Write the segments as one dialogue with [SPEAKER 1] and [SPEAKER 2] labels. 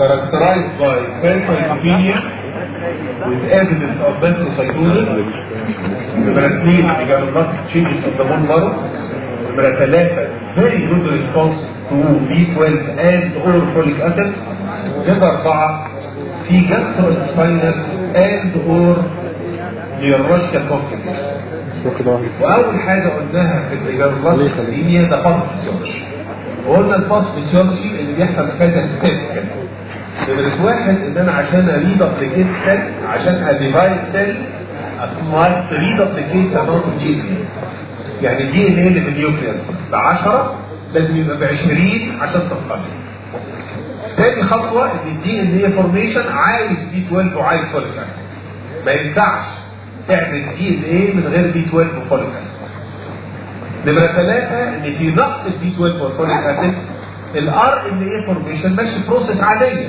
[SPEAKER 1] characterized by pancytopenia with evidence of mastocytosis number اثنين megaloblastic changes of the bone marrow number ثلاثة very good response to B12 and or folic acid number أربعة في gastrointestinal and or neurological complications واول حاجه قلناها في الايجابلاست الدينيه ده فاست فيسيولوجي وقلنا الفاست فيسيولوجي اللي بيحصل في كذا ستيب كده ندرس واحد ان انا عشان اريد ابليكيت سيل عشان اديفايد سيل ماست ريد ابليكيت اماونت اوف جي يعني الدي ان ايه اللي في النيوكليوس ب 10 لازم يبقى ب 20 عشان تنقسم تاني خطوه ان الدي ان ايه فورميشن عايز بي 12 وعايز فوليك اسيد ما ينفعش تعمل دي ان ايه من غير بي 12 وفوليك اسيد نمرة ثلاثة ان في نقص البي 12 والفوليك اسيد الار ان ايه فورميشن ماشي بروسيس عادية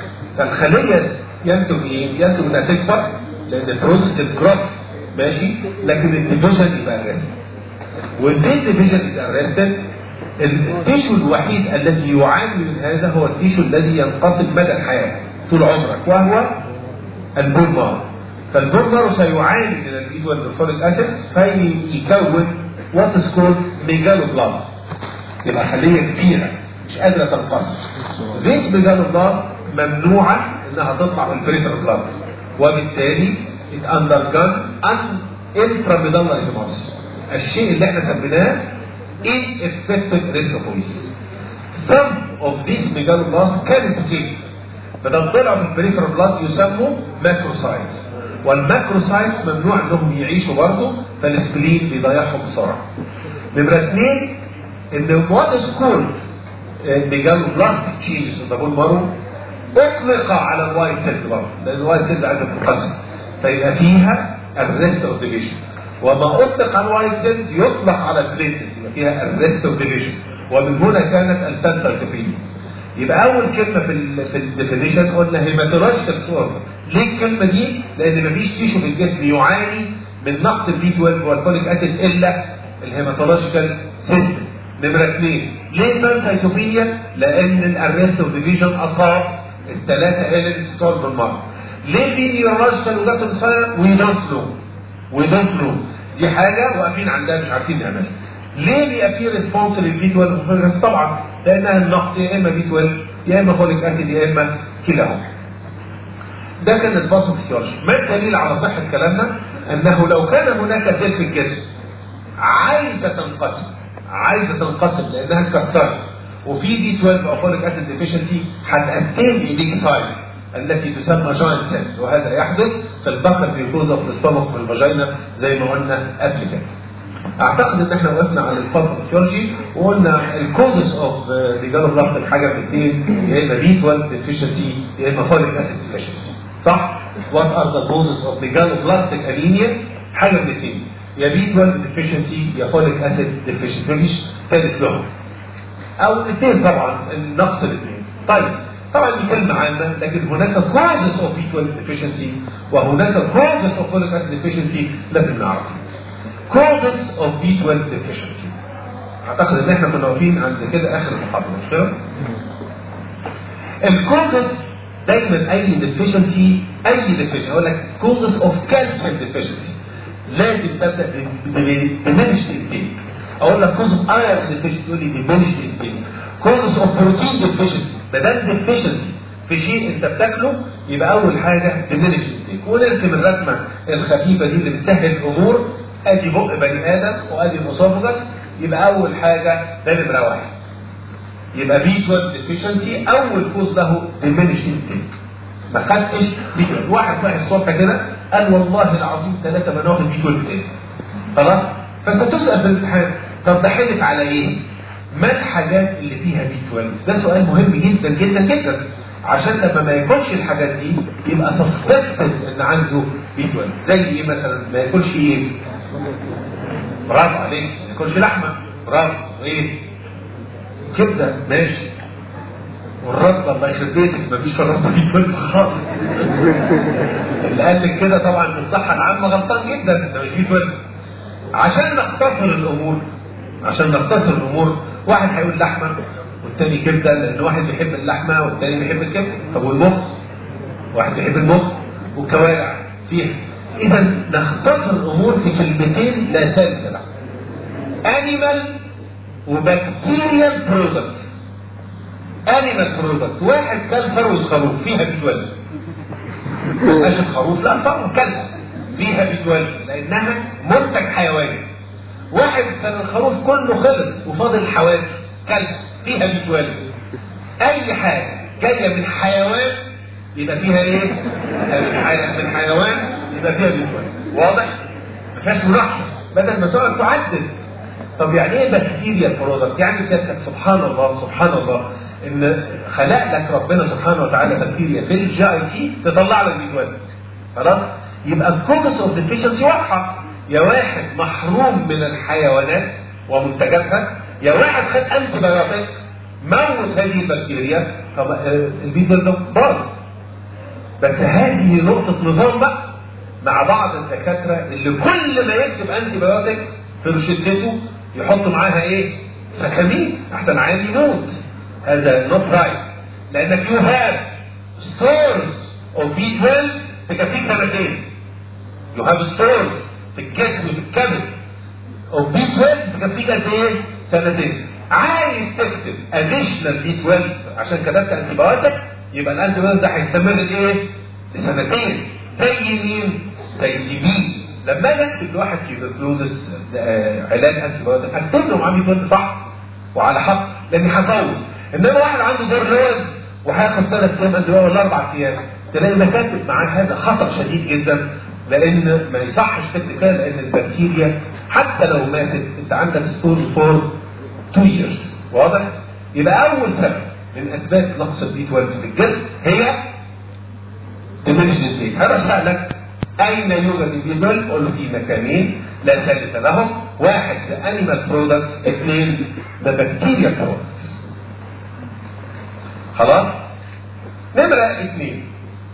[SPEAKER 1] فالخلية ينتج ايه؟ ينتج انها تكبر لان بروسيس الجروث ماشي لكن الديفيجن يبقى ارستد والدي ديفيجن از ارستد التيشو الوحيد الذي يعاني من هذا هو التيشو الذي ينقسم مدى الحياة طول عمرك وهو البون مارو فالبون مارو سيعاني من البيد والفوليك اسيد فيكون وات از كولد ميجالو بلاست يبقى خليه كبيره مش قادره تنقسم ريس ميجالو بلاست ممنوعه انها تطلع من البريفر بلاست وبالتالي it undergone an intramedullary hemolysis الشيء اللي احنا سميناه ineffective erythropoiesis some of these megaloblasts can escape فلو طلعوا من البريفر بلاد يسموا ماكروسايتس والماكروسايتس ممنوع انهم يعيشوا برضه فالسبلين بيضيعهم بسرعه. نمره اثنين ان وات از كولد ميجالو بلاستيك تشينجز ده بون مارو اطلق على الوايت سيل برضه لان الوايت سيل عايزه تنقسم فيبقى فيها الريست اوف ديفيجن وما اطلق على الوايت سيل يطلق على البليتد يبقى فيها الريست اوف ديفيجن ومن هنا كانت البانسايتوبينيا يبقى اول كلمه في ال في الديفينيشن قلنا هيماتولوجيكال سورس ليه الكلمه دي؟ لان مفيش تيشو في الجسم يعاني من نقص البي 12 والفوليك اسيد الا الهيماتولوجيكال سيستم نمره اثنين ليه البانسايتوبينيا؟ لان الارست اوف ديفيجن اصاب الثلاثه اليمنتس بتوع بالمره ليه في نيورولوجيكال وجات وي دونت نو وي دونت نو دي حاجه واقفين عندها مش عارفين نعملها ليه بيبقى في ريسبونس للبي 12 والفوليك اسيد؟ طبعا لانها النقص يا اما بي 12 يا اما فوليك اسيد يا اما كلاهما ده كان الباثوفيسيولوجي ما الدليل على صحه كلامنا انه لو كان هناك سيل في الجسم عايزه تنقسم عايزه تنقسم لانها اتكسرت وفي بي 12 او فوليك اسيد ديفيشنسي هتأتين ايديك سايز التي تسمى جاينت سيلز وهذا يحدث في البكر بيكوزا في الاستمك في الفاجينا زي ما قلنا قبل كده اعتقد ان احنا وقفنا على الباثوفيسيولوجي وقلنا الكوزز اوف ريجال ضغط الحاجه الاثنين يا اما بي 12 ديفيشنسي يا اما فوليك اسيد ديفيشنسي صح؟ وات ار ذا كوزز اوف ريجال بلاستيك انيميا حاجه من الاثنين يا بي 12 ديفيشنسي يا فوليك اسيد ديفيشنسي مفيش ثالث لهم او الاثنين طبعا النقص الاثنين طيب طبعا دي كلمة عامة لكن هناك causes of B12 deficiency وهناك causes of folic acid deficiency لازم نعرفها. causes of B12 deficiency اعتقد ان احنا كنا واقفين عند كده اخر المحاضره مش كده؟ الكوزز دايما اي ديفيشنسي اي ديفيشنسي اقول لك كوزز اوف كالسيوم ديفيشنسي لازم تبدا بدمنش انتيك اقول لك كوز اوف ايرون ديفيشنسي تقول لي دمنش انتيك كوزز اوف بروتين ديفيشنسي ما دام ديفيشنسي في شيء انت بتاكله يبقى اول حاجه دمنش انتيك ونرسم الرسمه الخفيفه دي اللي بتسهل الامور ادي بق بني ادم وادي الاسوفجس يبقى اول حاجه ده نمره واحد يبقى بي 12 ديفيشنسي اول كوز له ديمينش انتيك ما خدتش بي 12 واحد صاحي الصبح كده قال والله العظيم ثلاثه ما ناخد بي 12 تاني خلاص فانت تسال في الامتحان طب ده حلف على ايه؟ ما الحاجات اللي فيها بي 12 ده سؤال مهم جدا جدا جدا عشان لما ما ياكلش الحاجات دي يبقى سسبكتد ان عنده بي 12 زي ايه مثلا ما ياكلش ايه؟ برافو عليك ما ياكلش لحمه برافو ايه؟ كبده ماشي والرد الله يخرب بيتك مفيش في الرد بي 12 خالص اللي قال لك كده طبعا في الصحه العامه غلطان جدا ده مش بي 12 عشان نختصر الامور عشان نختصر الامور واحد هيقول لحمه والتاني كبده لان واحد بيحب اللحمه والتاني بيحب الكبده طب والمخ واحد بيحب المخ والكوارع فيها اذا نختصر الامور في كلمتين لا ثالث لها انيمال وبكتيريال برودكتس انيمال برودكت واحد كان فروه خروف فيها بتولد اشد خروف لا فرو كلب فيها بتولد لانها منتج حيواني واحد كان الخروف كله خلص وفاضل حوادث كلب فيها بتولد اي حاجه جايه من حيوان يبقى فيها ايه؟ من حيوان يبقى فيها بتولد واضح؟ ما فيهاش مناقشه بدل ما تقعد تعدد طب يعني ايه بكتيريا برودكت؟ يعني سيادتك سبحان الله سبحان الله ان خلق لك ربنا سبحانه وتعالى بكتيريا في الجي اي تي تطلع لك بيتولد خلاص؟ يبقى الكومس اوف ديفيشنسي واضحه يا واحد محروم من الحيوانات ومنتجاتها يا واحد خد انتي بايوتيك موت هذه البكتيريا طب البيتزل ده باظ بس هذه نقطة نظام بقى مع بعض الدكاترة اللي كل ما يكتب انتي بايوتيك في روشتته يحط معاها ايه؟ سكامين احسن عادي يموت هذا نوت رايت لانك يو هاف ستورز اوف بي 12 تكفيك سنتين يو هاف ستورز في الجسم وفي الكبد اوف بي 12 تكفيك قد ايه؟ سنتين عايز تكتب اديشنال بي 12 عشان كتبت انتي بايوتيك يبقى الانتي بايوتيك ده هيستمر لايه؟ لسنتين زي مين؟ زي تي بي لما اجي اكتب لواحد تيوبركلوزس علاج انتي بايوتيك اكتب له معاه 100 صح وعلى حق لاني هطول انما واحد عنده دور لوز وهياخد ثلاث ايام انتي ولا اربع ايام تلاقي مكاتب معاه هذا خطر شديد جدا لان ما يصحش تكتب كده لان البكتيريا حتى لو ماتت انت عندك ستور فور 2 years واضح؟ يبقى اول سبب من اسباب نقص البي 12 في الجسم هي diminished state هروح اسالك اين يوجد البي 12 قول له في مكانين لا ثالث لهم واحد ذا انيمال برودكت اثنين ذا بكتيريا برودكت خلاص نمرة اثنين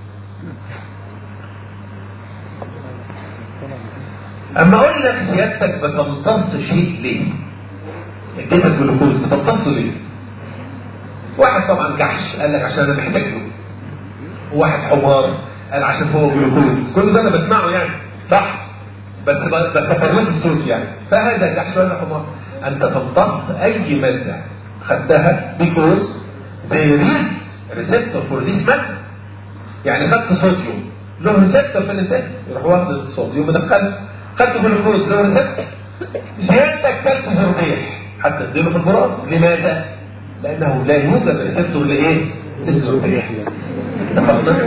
[SPEAKER 1] اما اقول لك سيادتك بتمتص شيء ليه اديتك جلوكوز بتمتصه ليه واحد طبعا جحش قال لك عشان انا محتاج له وواحد حمار قال عشان هو جلوكوز كل ده انا بسمعه يعني صح بس بتفرغ الصوت يعني فهذا جحش ولا حمار انت تمتص اي ماده خدتها بيكوز there is receptor for this matter يعني خدت صوديوم له ريسبتور في الانتست يروح واخد الصوديوم مدخله خدت جلوكوز له ريسبتور زيادتك كلت زربيح حتى تديله في البراز لماذا؟ لانه لا يوجد ريسبتور لايه؟ للزربيح اتفقنا؟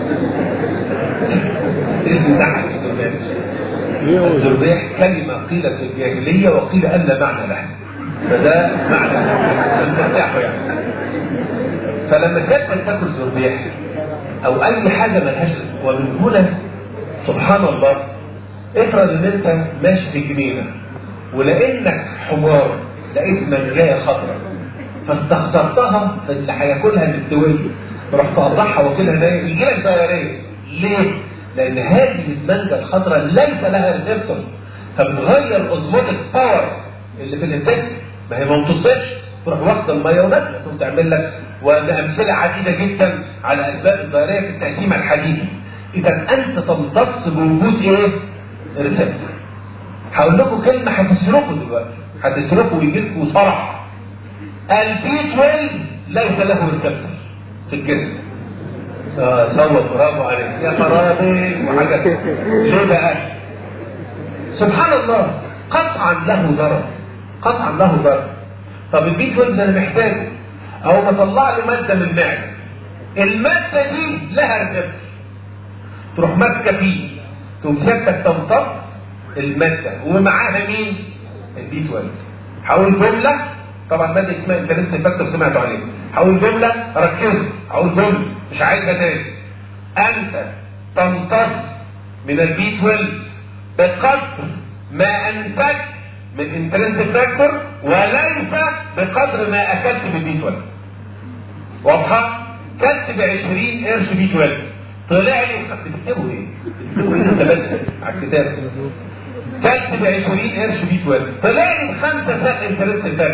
[SPEAKER 1] اسم تحت الزربيح كلمة قيلت في الجاهلية وقيل أن لا معنى لها فده معنى ترتاحوا يعني فلما كانت تاكل زربيح او اي حاجه ملهاش ومن هنا سبحان الله افرض ان انت ماشي في جنينه ولانك حمار لقيت منجايه خضراء فاستخسرتها في اللي هياكلها المستويه رحت تقطعها واكلها نايم يجي لك دايريه ليه؟ لان هذه المانجا الخضراء ليس لها ريسبتورز فبتغير اوزموتيك باور اللي في الانتاج ما هي ما امتصتش تروح واخده الميه ونازله تقوم تعمل لك وبامثله عديده جدا على اسباب الضرريه في التقسيم الحديدي اذا انت تمتص بوجود ايه؟ ريسبتور هقول لكم كلمه هتسرقوا دلوقتي هتسرقوا ويجي لكم صرع البي 12 ليس له ريسبتور في الجسم اه صوت برافو عليك يا خرابي وحاجات ليه بقى؟ سبحان الله قطعا له ضرر قطعا له ضرر طب البي 12 ده انا محتاجه او بطلع له ماده من المعده الماده دي لها ريسبتور تروح ماسكه فيه تقوم سيادتك تمتص الماده ومعاها مين؟ البي 12 هقول جمله طبعا ماده اسمها انترنت فاكتور سمعتوا عليها هقول جمله ركزوا هقول جمله مش عايزها تاني انت تمتص من البي 12 بقدر ما انتجت من انترنت فاكتور وليس بقدر ما اكلت من بي 12 واضحه؟ كلت ب 20 قرش بي 12 طلع لي بتكتبوا ايه؟ بتكتبوا ايه انت بس على الكتاب كلت ب 20 قرش بي 12 طلع لي خمسه ساق انترنت فاكتور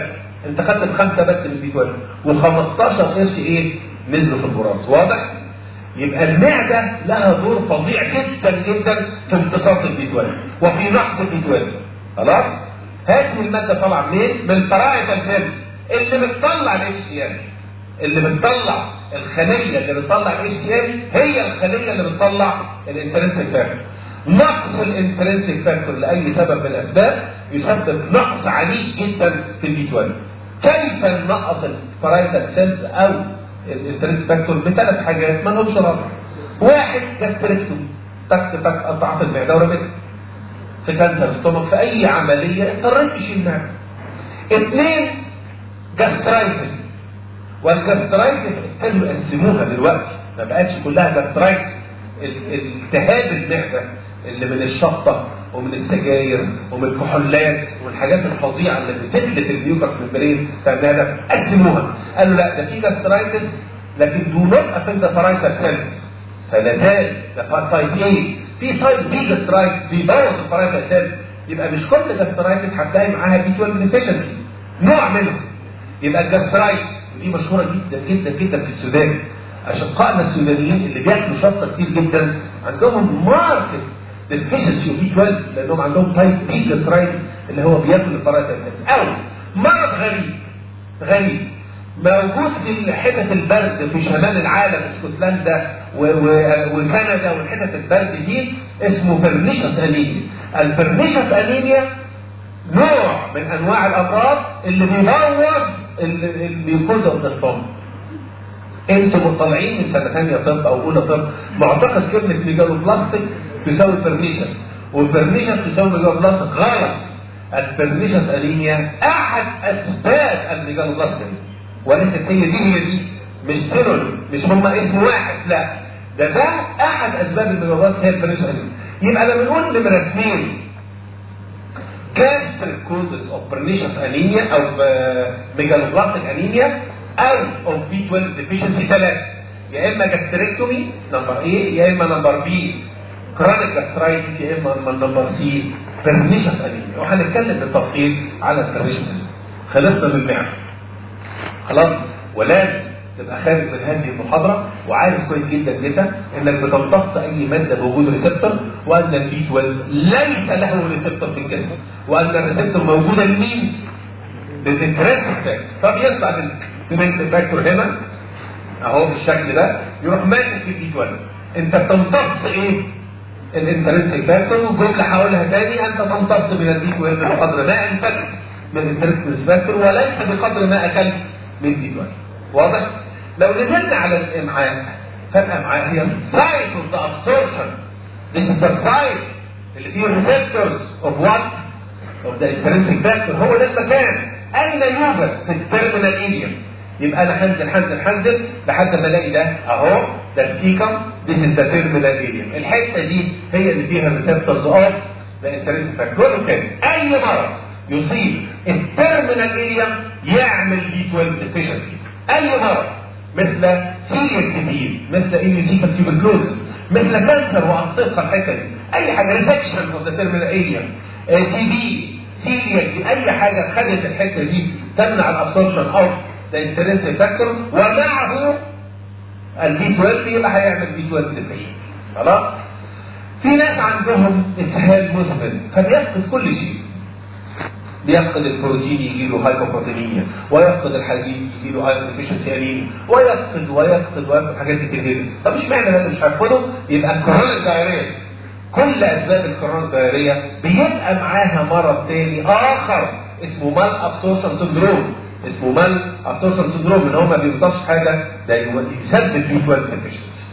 [SPEAKER 1] انت خدت خمسه بس من البي 12 و15 قرش ايه نزلوا في البراز واضح يبقى المعده لها دور فظيع جدا جدا في امتصاص البي 12 وفي نقص البي 12 خلاص هذه الماده طالعه منين من البرايتال سيلز اللي بتطلع الاتش سي ال اللي بتطلع الخليه اللي بتطلع الاتش سي ال هي الخليه اللي بتطلع الانترنسك فاكتور نقص الانترنسك فاكتور لاي سبب من الاسباب يسبب نقص عنيف جدا في البي 12 كيف نقص البرايتال سيلز او الانترنسك فاكتور بثلاث حاجات ما لهمش رابط واحد جاستريكتومي تك تك قطعت المعده ورميتها في كانسر ستومك في اي عمليه اضطريت تشيل معده اثنين جاسترايتس والجاسترايتس ابتدوا يقسموها دلوقتي ما بقتش كلها جاسترايتس التهاب المعده اللي من الشطه ومن السجاير ومن الكحولات والحاجات الفظيعه اللي بتتلف الميوكس ممبرين بتاع المعده قسموها قالوا لا ده في جاسترايتس لكن دو نوت افكت ذا بارايتال سيلز فلا زال ده تايب ايه في تايب بي جاسترايتس بيبوظ البارايتال سيلز يبقى مش كل جاسترايتس هتلاقي معاها بي 12 ديفيشنسي نوع منهم يبقى الجاسترايتس دي مشهوره جدا جدا جدا في السودان اشقائنا السودانيين اللي بياكلوا شطه كتير جدا عندهم ماركت ديفيشنسي بي 12 لانهم عندهم تايب بي جاسترايتس اللي هو بياكل البارايتال سيلز او مرض غريب غريب موجود في حتت البرد في شمال العالم اسكتلندا وكندا والحتت البرد دي اسمه برنيشس انيميا البرنيشس انيميا نوع من انواع الامراض اللي بيبوظ الميوكوزا والتستوم انتوا مطلعين من سنه ثانيه طب او اولى طب معتقد كلمه ميجالو بلاستيك تساوي برنيشس والبرنيشس تساوي ميجالو بلاستيك غلط البرنيشس انيميا احد اسباب الميجالو بلاستيك وليست هي دي هي دي مش سيرون مش هما اسم واحد لا ده ده احد اسباب الميجالوبلاست هي البرنيشس انيميا يبقى لما نقول نمره اثنين gastric causes of pernicious anemia او megaloblastic anemia او of B12 deficiency ثلاثة يا اما جاستريكتومي نمبر ايه يا اما نمبر بي كرونيك جاسترايتس يا اما نمبر سي pernicious anemia وهنتكلم بالتفصيل على البرنيشس خلصنا من المعده خلاص ولازم تبقى خارج من هذه المحاضرة وعارف كويس جدا جدا انك بتمتص اي مادة بوجود ريسبتور وان البي 12 ليس له ريسبتور في الجسم وان الريسبتور موجودة لمين؟ للانترنسك فاكتور فبيطلع الانترنسك فاكتور هنا اهو بالشكل ده يروح ماسك في البي 12 انت بتمتص ايه؟ الانترنسك فاكتور والجملة هقولها تاني انت تمتص من البي 12 بقدر ما انفكت من الانترنسك فاكتور وليس بقدر ما اكلت من البي 12 واضح؟ لو نزلنا على الامعاء فالامعاء هي site of the absorption this is the site اللي فيه receptors of what of the intrinsic factor هو ده المكان اين يوجد في التيرمينال اريا يبقى انا هنزل هنزل هنزل لحد ما الاقي ده اهو ده السيكم this is the terminal area الحته دي هي اللي فيها receptors of the intrinsic factor كله تاني اي مرض يصيب التيرمينال اريا يعمل بي 12 deficiency اي مرض مثل سيريس ديزيز مثل ايميوسيكال تيوبركلوزس مثل كانسر وانصفها الحته دي اي حاجه ريسكشن اوف ذا تيرمينال اريا تي بي سيريا اي حاجه خدت الحته دي تمنع الابسوربشن اوف ذا انترنسك فاكتور ومعه البي 12 يبقى هيعمل بي 12 ديفيشنسي خلاص في ناس عندهم اسهال مزمن فبيفقد كل شيء بيفقد البروتين يجي له هايبوبروتينيا ويفقد الحديد يجي له ايرون ديفيشنسي انيميا ويفقد ويفقد ويفقد حاجات كتير جدا طب اشمعنى ده مش هيفقده يبقى الكورونا دايريه كل اسباب الكورونا دايريه بيبقى معاها مرض تاني اخر اسمه مال ابسورشن سندروم اسمه مال ابسورشن سندروم ان هو ما بيمتصش حاجه ده يسبب بي 12 ديفيشنسي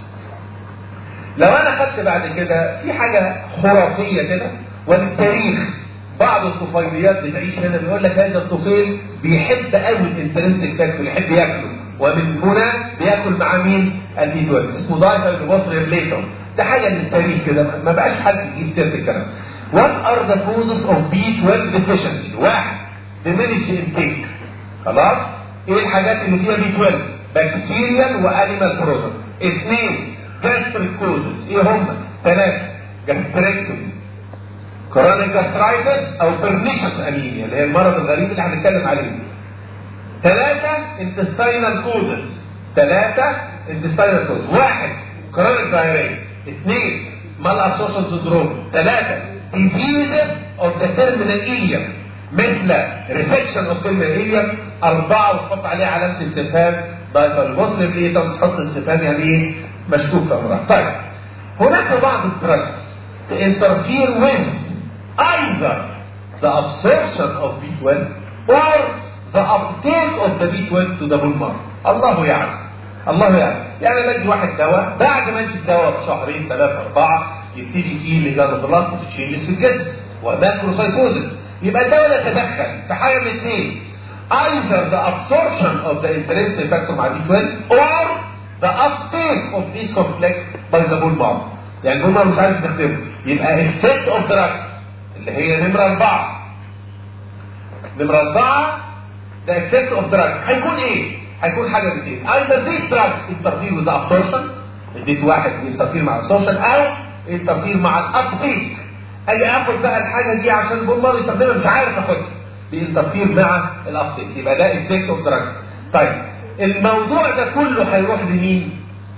[SPEAKER 1] لو انا خدت بعد كده في حاجه خرافيه كده وللتاريخ بعض الطفيليات بتعيش هنا بيقول لك هذا الطفيل بيحب قوي الانترنسك فاكتور يحب ياكله ومن هنا بياكل مع مين؟ البي 12 اسمه دايت ريبليتر ده حاجه من التاريخ كده ما بقاش حد يجيب سيره الكلام What are the causes of B12 deficiency؟ واحد diminished intake خلاص؟ ايه الحاجات اللي فيها B12؟ بكتيريال وانيمال برودكت اثنين gastric causes ايه هم؟ ثلاثة جاستريكتومي كورونيك جاسترايتس او بيرنيشس انيميا اللي هي المرض الغريب اللي هنتكلم عليه ثلاثة انتستاينال كوزز ثلاثة انتستاينال كوزز واحد كرونيك دايريا اثنين مال اسوشن سندروم ثلاثة diseases of the terminal ileum مثل ريسكشن اوف terminal ileum أربعة وتحط عليه علامة استفهام طيب المسلم ليه طب تحط استفهام يعني ايه مشكوك في أمرها طيب هناك بعض الدراجز to interfere with either the absorption of B12 or the uptake of the B12 to the bone marrow الله يعلم الله يعلم يعني بدي واحد دواء بعد ما ادي الدواء بشهرين ثلاثة أربعة يبتدي فيه ميجانوبلاست تتشيلس في الجسم وماكروسايتوزس يبقى الدواء يتدخل في حاجة من اثنين either the absorption of the intrinsic factor مع B12 or the uptake of this complex by the bone marrow يعني البون مارو مش عارف يستخدمه يبقى السيت اوف دراجز اللي هي نمرة أربعة نمرة أربعة ده السيت اوف دراجز هيكون ايه؟ هيكون حاجة من اثنين either this drug interfere with the absorption اديت واحد interfere مع الابسورشن او interfere مع الابتيك اجي اخد بقى الحاجة دي عشان البون مارو يستخدمها مش عارف اخدها بينترفير مع الابتيك يبقى ده السيت اوف دراجز طيب الموضوع ده كله هيروح لمين؟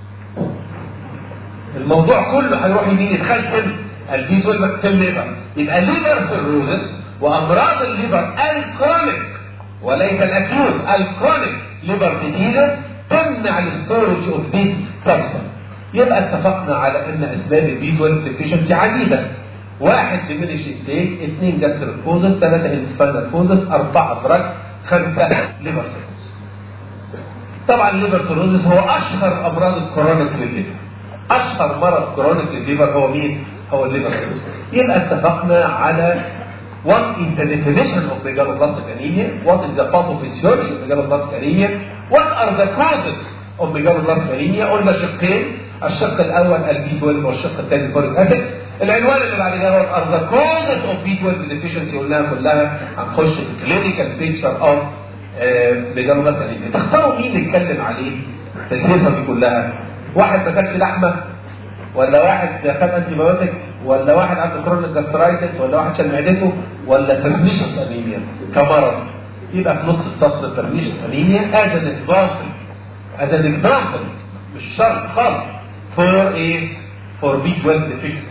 [SPEAKER 1] الموضوع كله هيروح يمين يتخزن البي 12 في الليفر يبقى ليفر سيروزس وامراض الليفر الكرونيك وليس الاكيوت الكرونيك ليفر ديزيز تمنع الستورج اوف ذيس سبستانس يبقى اتفقنا على ان اسباب البي 12 ديفيشنسي عديده واحد ديمينيش انتيك اثنين جاستروكوزس ثلاثه انسباينال كوزس اربعه دراج خمسه ليفر سيروزس طبعا الليفر سيروزس هو اشهر امراض الكرونيك للليفر اشهر مرض كرونيك للليفر هو مين؟ هو الليفر سيروس يبقى اتفقنا على what is the definition of megaloblastic anemia, what is the pathophysiology of megaloblastic anemia, what are the causes of megaloblastic anemia قلنا شقين الشق الاول البي 12 والشق الثاني الفوليك اسيد العنوان اللي بعد كده هو are the causes of B12 deficiency قلناها كلها هنخش في clinical picture of megaloblastic anemia تختاروا مين نتكلم عليه في القصه دي كلها واحد ما كانش لحمه ولا واحد خد انتي بايوتيك ولا واحد عنده كرونيك جاسترايتس ولا واحد شال معدته ولا ترميشس انيميا كمرض يبقى في نص السطر ترميشس انيميا از ان اكزامبل از ان اكزامبل مش شرط خالص فور ايه فور بي 12 ديفيشنسي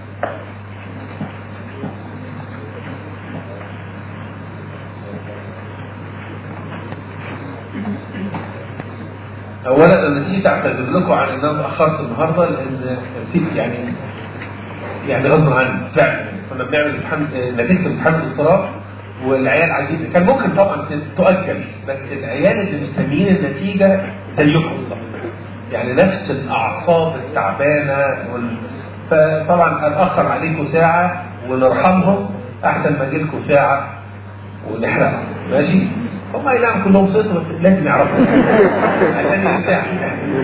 [SPEAKER 1] اولا انا نسيت اعتذر لكم عن ان انا اتاخرت النهارده لان نسيت يعني يعني غصب عني فعلا كنا بنعمل امتحان نتيجه امتحان الدكتوراه والعيال عايزين كان ممكن طبعا تؤجل بس العيال اللي مستنيين النتيجه زيكم بالظبط يعني نفس الاعصاب التعبانه وال... فطبعا اتاخر عليكم ساعه ونرحمهم احسن ما اجي لكم ساعه ونحرقهم ماشي هم اي نعم كلهم صيصوا بس لازم يعرفوا عشان يرتاحوا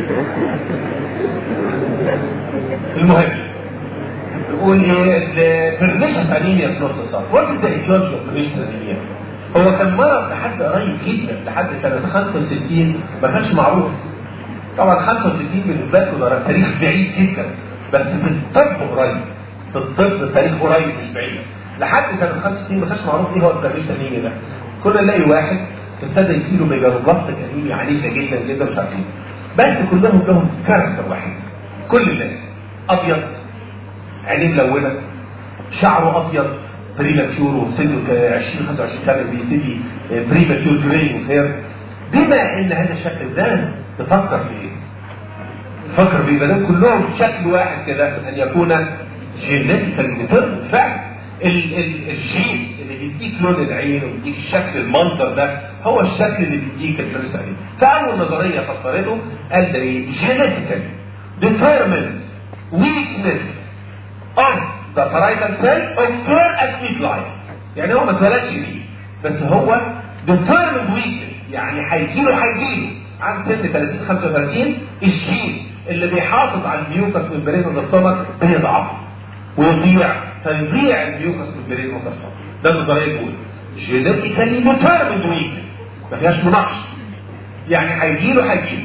[SPEAKER 1] المهم نقول ايه البرنيشن انيميا في نص الصف وات از ذا ايتيولوجي اوف برنيشن انيميا هو كان مرض لحد قريب جدا لحد سنه 65 ما كانش معروف طبعا 65 بالنسبه لكم ده تاريخ بعيد جدا بس في الطب قريب في الطب تاريخ قريب مش بعيد لحد سنه 65 ما كانش معروف ايه هو البرنيشن انيميا ده كنا نلاقي واحد ابتدى يجيله ميجالوبلاستيك انيميا عنيفه جدا جدا مش عارفين بس كلهم لهم كاركتر واحد كل الناس ابيض عينيه ملونه شعره ابيض بريماتيور وسنه 20 25 سنه بيبتدي بريماتيور جري هير بما ان هذا الشكل ده تفكر في ايه؟ تفكر في يبقى كلهم شكل واحد كده ان يكون جينيتيكال ديترمن فعلا الجين اللي بيديك لون العين وبيديك الشكل المنظر ده هو الشكل اللي بيديك الفلسفه فاول نظريه فسرته قال ده ايه؟ جينيتيكال determined weakness of the parietal cell occur at midlife يعني هو ما اتولدش بيه بس هو determined weakness يعني هيجيله هيجيله عن سن 30 35 الجين اللي بيحافظ على الميوكس ممبرين والسtomach بيضعف ويضيع فيضيع الميوكس ممبرين والسtomach ده النظريه الاولى جينيتيكالي determined weakness ما فيهاش مناقشه يعني هيجيله هيجيله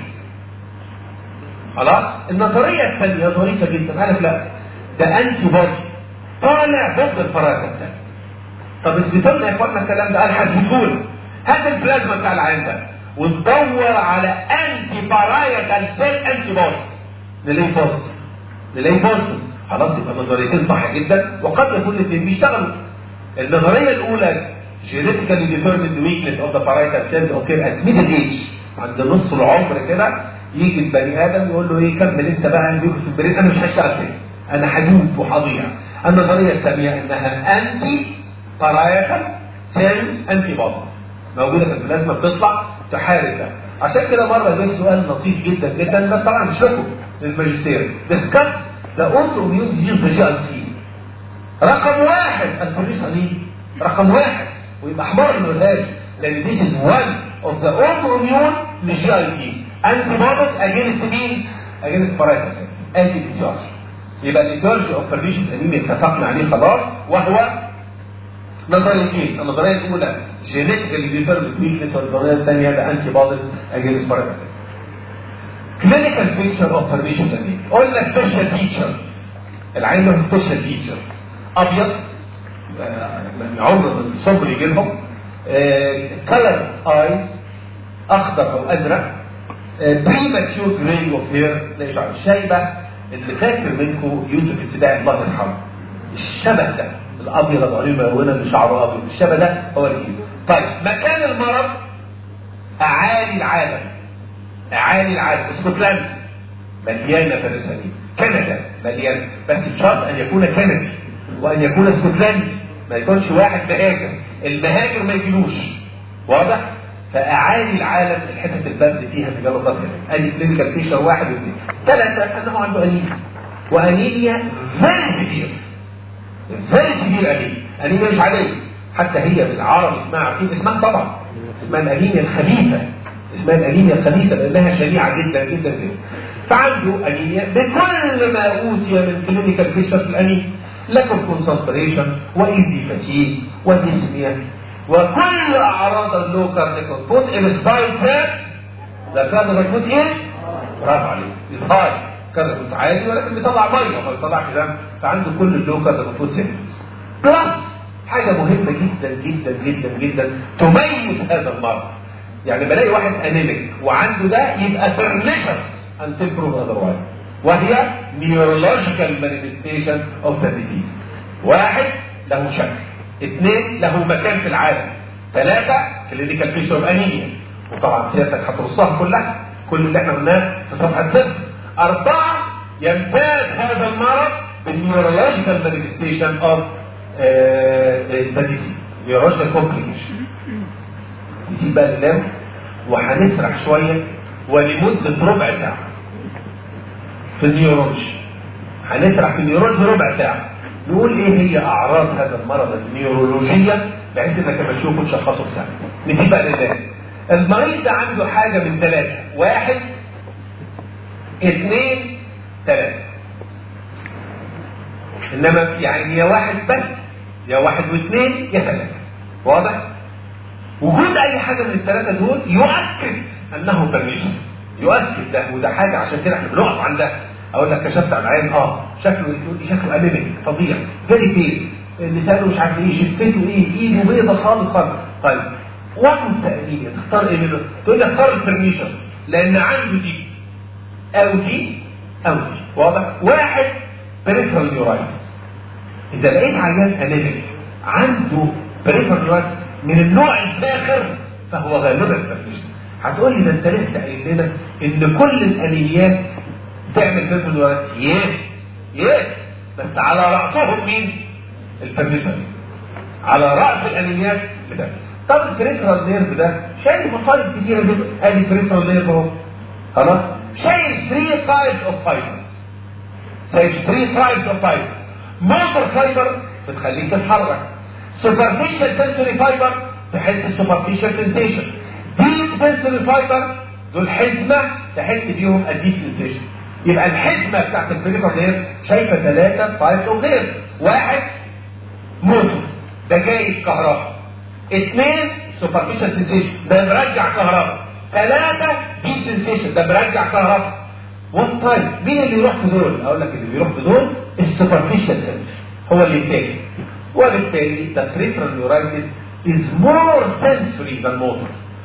[SPEAKER 1] خلاص النظريه الثانيه ظريفه جدا قال لك لا ده انتي بودي طالع ضد الفراغ الثاني طب اثبتوا لنا يا اخوانا الكلام ده قال هثبتوا هات البلازما بتاع العين ده وندور على انتي بارايتال سيل انتي بودي نلاقي بوزيتيف نلاقي بوزيتيف خلاص يبقى النظريتين صح جدا وقد يكون الاثنين بيشتغلوا النظريه الاولى genetically determined weakness of the parietal cells occur at middle age عند نص العمر كده يجي البني ادم يقول له ايه كمل انت بقى البيوكس البرين انا مش هشتغل تاني انا هموت وهضيع النظريه الثانيه انها انتي بارايتال سيل انتي بودي موجوده في البلازما بتطلع تحارب ده عشان كده مره جه سؤال لطيف جدا جدا بس طبعا مش فاكره للماجستير ديسكاس ذا اوتو اميون ديزيز ذا جي اي تي رقم واحد البوليسالين رقم واحد ويبقى حمار ما يقولهاش لان this is one of the autoimmune للجي اي تي انتي بوديز اجينست مين؟ اجينست بارايتال انتي ديتشارج يبقى الايتيولوجي اوف بيرنيشس انيميا اتفقنا عليه خلاص وهو نظريتين النظريه الاولى جينيتيكالي ديترميند ويكنس والنظريه الثانيه ده انتي بوديز اجينست بارايتال كلينيكال بيكتشر اوف بيرنيشس انيميا قلنا سبيشال فيتشر العين له سبيشال فيتشر ابيض عمر الصبر يجي لهم كلر ايز اخضر او ازرق بريماتيور جراي اوف هير الشايبه اللي فاكر منكم يوسف السباعي الله يرحمه الشبه ده الابيض ابو عليه ملونه اللي شعره ابيض الشبه ده هو اللي فيه طيب مكان المرض اعالي العالم اعالي العالم اسكتلندا مليانه فلسفه كندا مليانه بس بشرط ان يكون كندي وان يكون اسكتلندي ما يكونش واحد مهاجر المهاجر ما يجيلوش واضح فاعالي العالم الحتت البرد فيها تجارب بسيطه ادي كلينيكال فيشر واحد واثنين ثلاثه انه عنده انيميا وانيميا فيري سيفير فيري سيفير انيميا انيميا مش عاديه حتى هي بالعربي اسمها عارفين اسمها طبعا اسمها الانيميا الخبيثه اسمها الانيميا الخبيثه لانها شنيعه جدا جدا جدا فعنده انيميا بكل ما اوتي من كلينيكال فيشر في الانيميا لكم كونسنتريشن وايزي فتيج وديسنيا وكل اعراض اللوكر نيكون بوت السباين فات ده كان ريكوت ايه؟ برافو عليك سباين كان ريكوت عادي ولكن بيطلع ميه ما بيطلعش دم فعنده كل اللوكر ريكوت سيمتومز بلس حاجه مهمه جدا جدا جدا جدا تميز هذا المرض يعني بلاقي واحد انيميك وعنده ده يبقى pernicious until proved otherwise وهي neurological manifestation of the disease واحد له شكل اثنين له مكان في العالم ثلاثة كلينيكال فيشر اوف انيميا وطبعا سيادتك هترصها كلها كل اللي احنا قلناه في صفحة ست أربعة يمتاز هذا المرض بالنيورولوجيكال مانيفستيشن اوف ذا ديزيز نيورولوجيكال كومبليكيشن نسيب بقى ننام وهنسرح شوية ولمدة ربع ساعة في النيورولوجي هنسرح في النيورولوجي ربع ساعة نقول ايه هي اعراض هذا المرض النيورولوجية بحيث انك لما تشوفه تشخصه بسهل نسيب بقى ننام المريض ده عنده حاجة من ثلاثة واحد اثنين ثلاثة انما يعني يا واحد بس يا واحد واثنين يا ثلاثة واضح؟ وجود اي حاجة من الثلاثة دول يؤكد انه برميشن يؤكد ده وده حاجة عشان كده احنا بنقف عند ده اقول لك كشفت على العين اه شكله يقول لي شكله امامك فظيع فيري فين لسانه مش عارف ايه شفته ايه ايده بيضة خالص خالص طيب وقت التأمين تختار ايه منه تقول لي اختار البرميشن لان عنده دي او دي او دي واضح واحد بريفرال نيورايتس اذا لقيت عيان انيميك عنده بريفرال نيورايتس من النوع الفاخر فهو غالبا برميشن هتقول لي ده انت لسه قايل لنا ان كل الانيميات تعمل بريفرال نيورايتس يس يس بس على راسهم مين؟ البرميشن على راس الانيميات بتاعته طب البريفرال نيرف ده شايل مصايب كتيره جدا ادي البريفرال نيرف اهو خلاص شايل 3 تايبس اوف فايبرز شايل 3 تايبس اوف فايبرز موتور فايبر بتخليك تتحرك سوبرفيشال سنسوري فايبر تحس السوبرفيشال سنسيشن ديب سنسوري فايبر دول حزمه تحس بيهم الديب سنسيشن يبقى الحزمه بتاعت البريفرال نيرف شايفه ثلاثه تايبس اوف نيرف واحد موتور ده جاي كهرباء اثنين سوبرفيشال سنسيشن ده مرجع كهرباء ثلاثة ديب سنسيشن ده مرجع كهرباء وان تايم مين اللي يروح في دول؟ اقول لك اللي بيروح في دول السوبرفيشال سنس هو اللي التاني وبالتالي the peripheral neuritis is more sensory than motor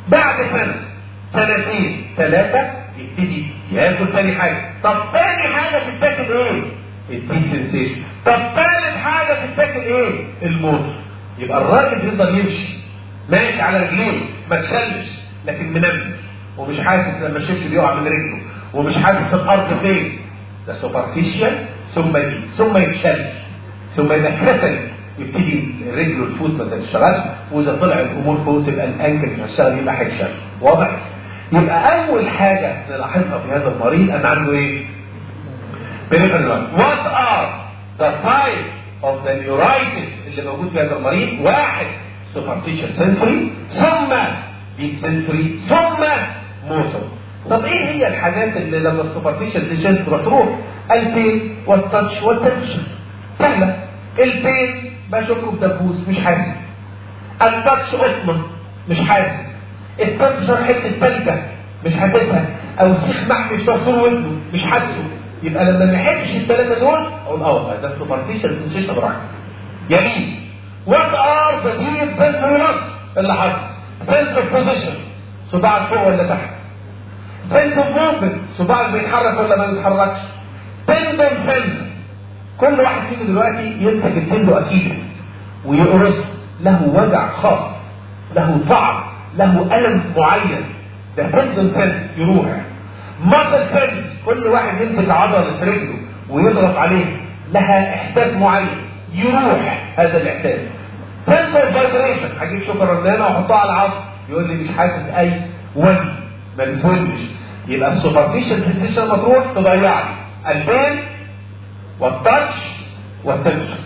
[SPEAKER 1] بعد سنه سنتين ثلاثه يبتدي ياكل تاني حاجه طب تاني حاجه تتاكل ايه؟ الديب سنسيشن طب ثالث حاجه تتاكل ايه؟ الموتور يبقى الراجل يفضل يمشي ماشي على رجليه ما تشلش لكن منمل ومش حاسس لما الشبشب بيقع من رجله ومش حاسس الارض فين ده سوبرفيشال ثم دي ثم يتشل ثم اذا كسل يبتدي رجله الفوت ما تشتغلش واذا طلع الامور فوق تبقى الانكل تشتغل يبقى هيتشل واضح؟ يبقى اول حاجه نلاحظها في هذا المريض ان عنده ايه؟ peripheral What are the type of the neuritis اللي موجود في هذا المريض؟ واحد superficial sensory ثم deep sensory ثم motor طب ايه هي الحاجات اللي لما السوبرفيشال سيشن تروح تروح البين والتاتش والتنشن سهله البين بشوفه بدبوس مش حاسس التاتش قطمه مش حاسس التنشر حته تلجه مش حاسسها او سيخ محمي في طول ودنه مش حاسه يبقى لما ما نحبش الثلاثه دول اقول اه ده السوبرفيشال سنسيشن راح يمين وات ار ذا ديب سنسوري لوس اللي حصل سنس اوف بوزيشن صباعك فوق ولا تحت سنس اوف موفمنت صباعك بيتحرك ولا ما بيتحركش تندون سنس كل واحد فينا دلوقتي يمسك التندو اكيد ويقرص له وجع خاص له طعم له الم معين ده تندون سنس يروح مصل سنس كل واحد يمسك عضله رجله ويضغط عليه لها احساس معين يروح هذا الاحساس سنس اوف فايبريشن هجيب شوكه رنانه واحطها على العظم يقول لي مش حاسس اي ون ما بتونش يبقى السوبرفيشال سنسيشن لما تروح تضيع لي البين والتاتش والتنشن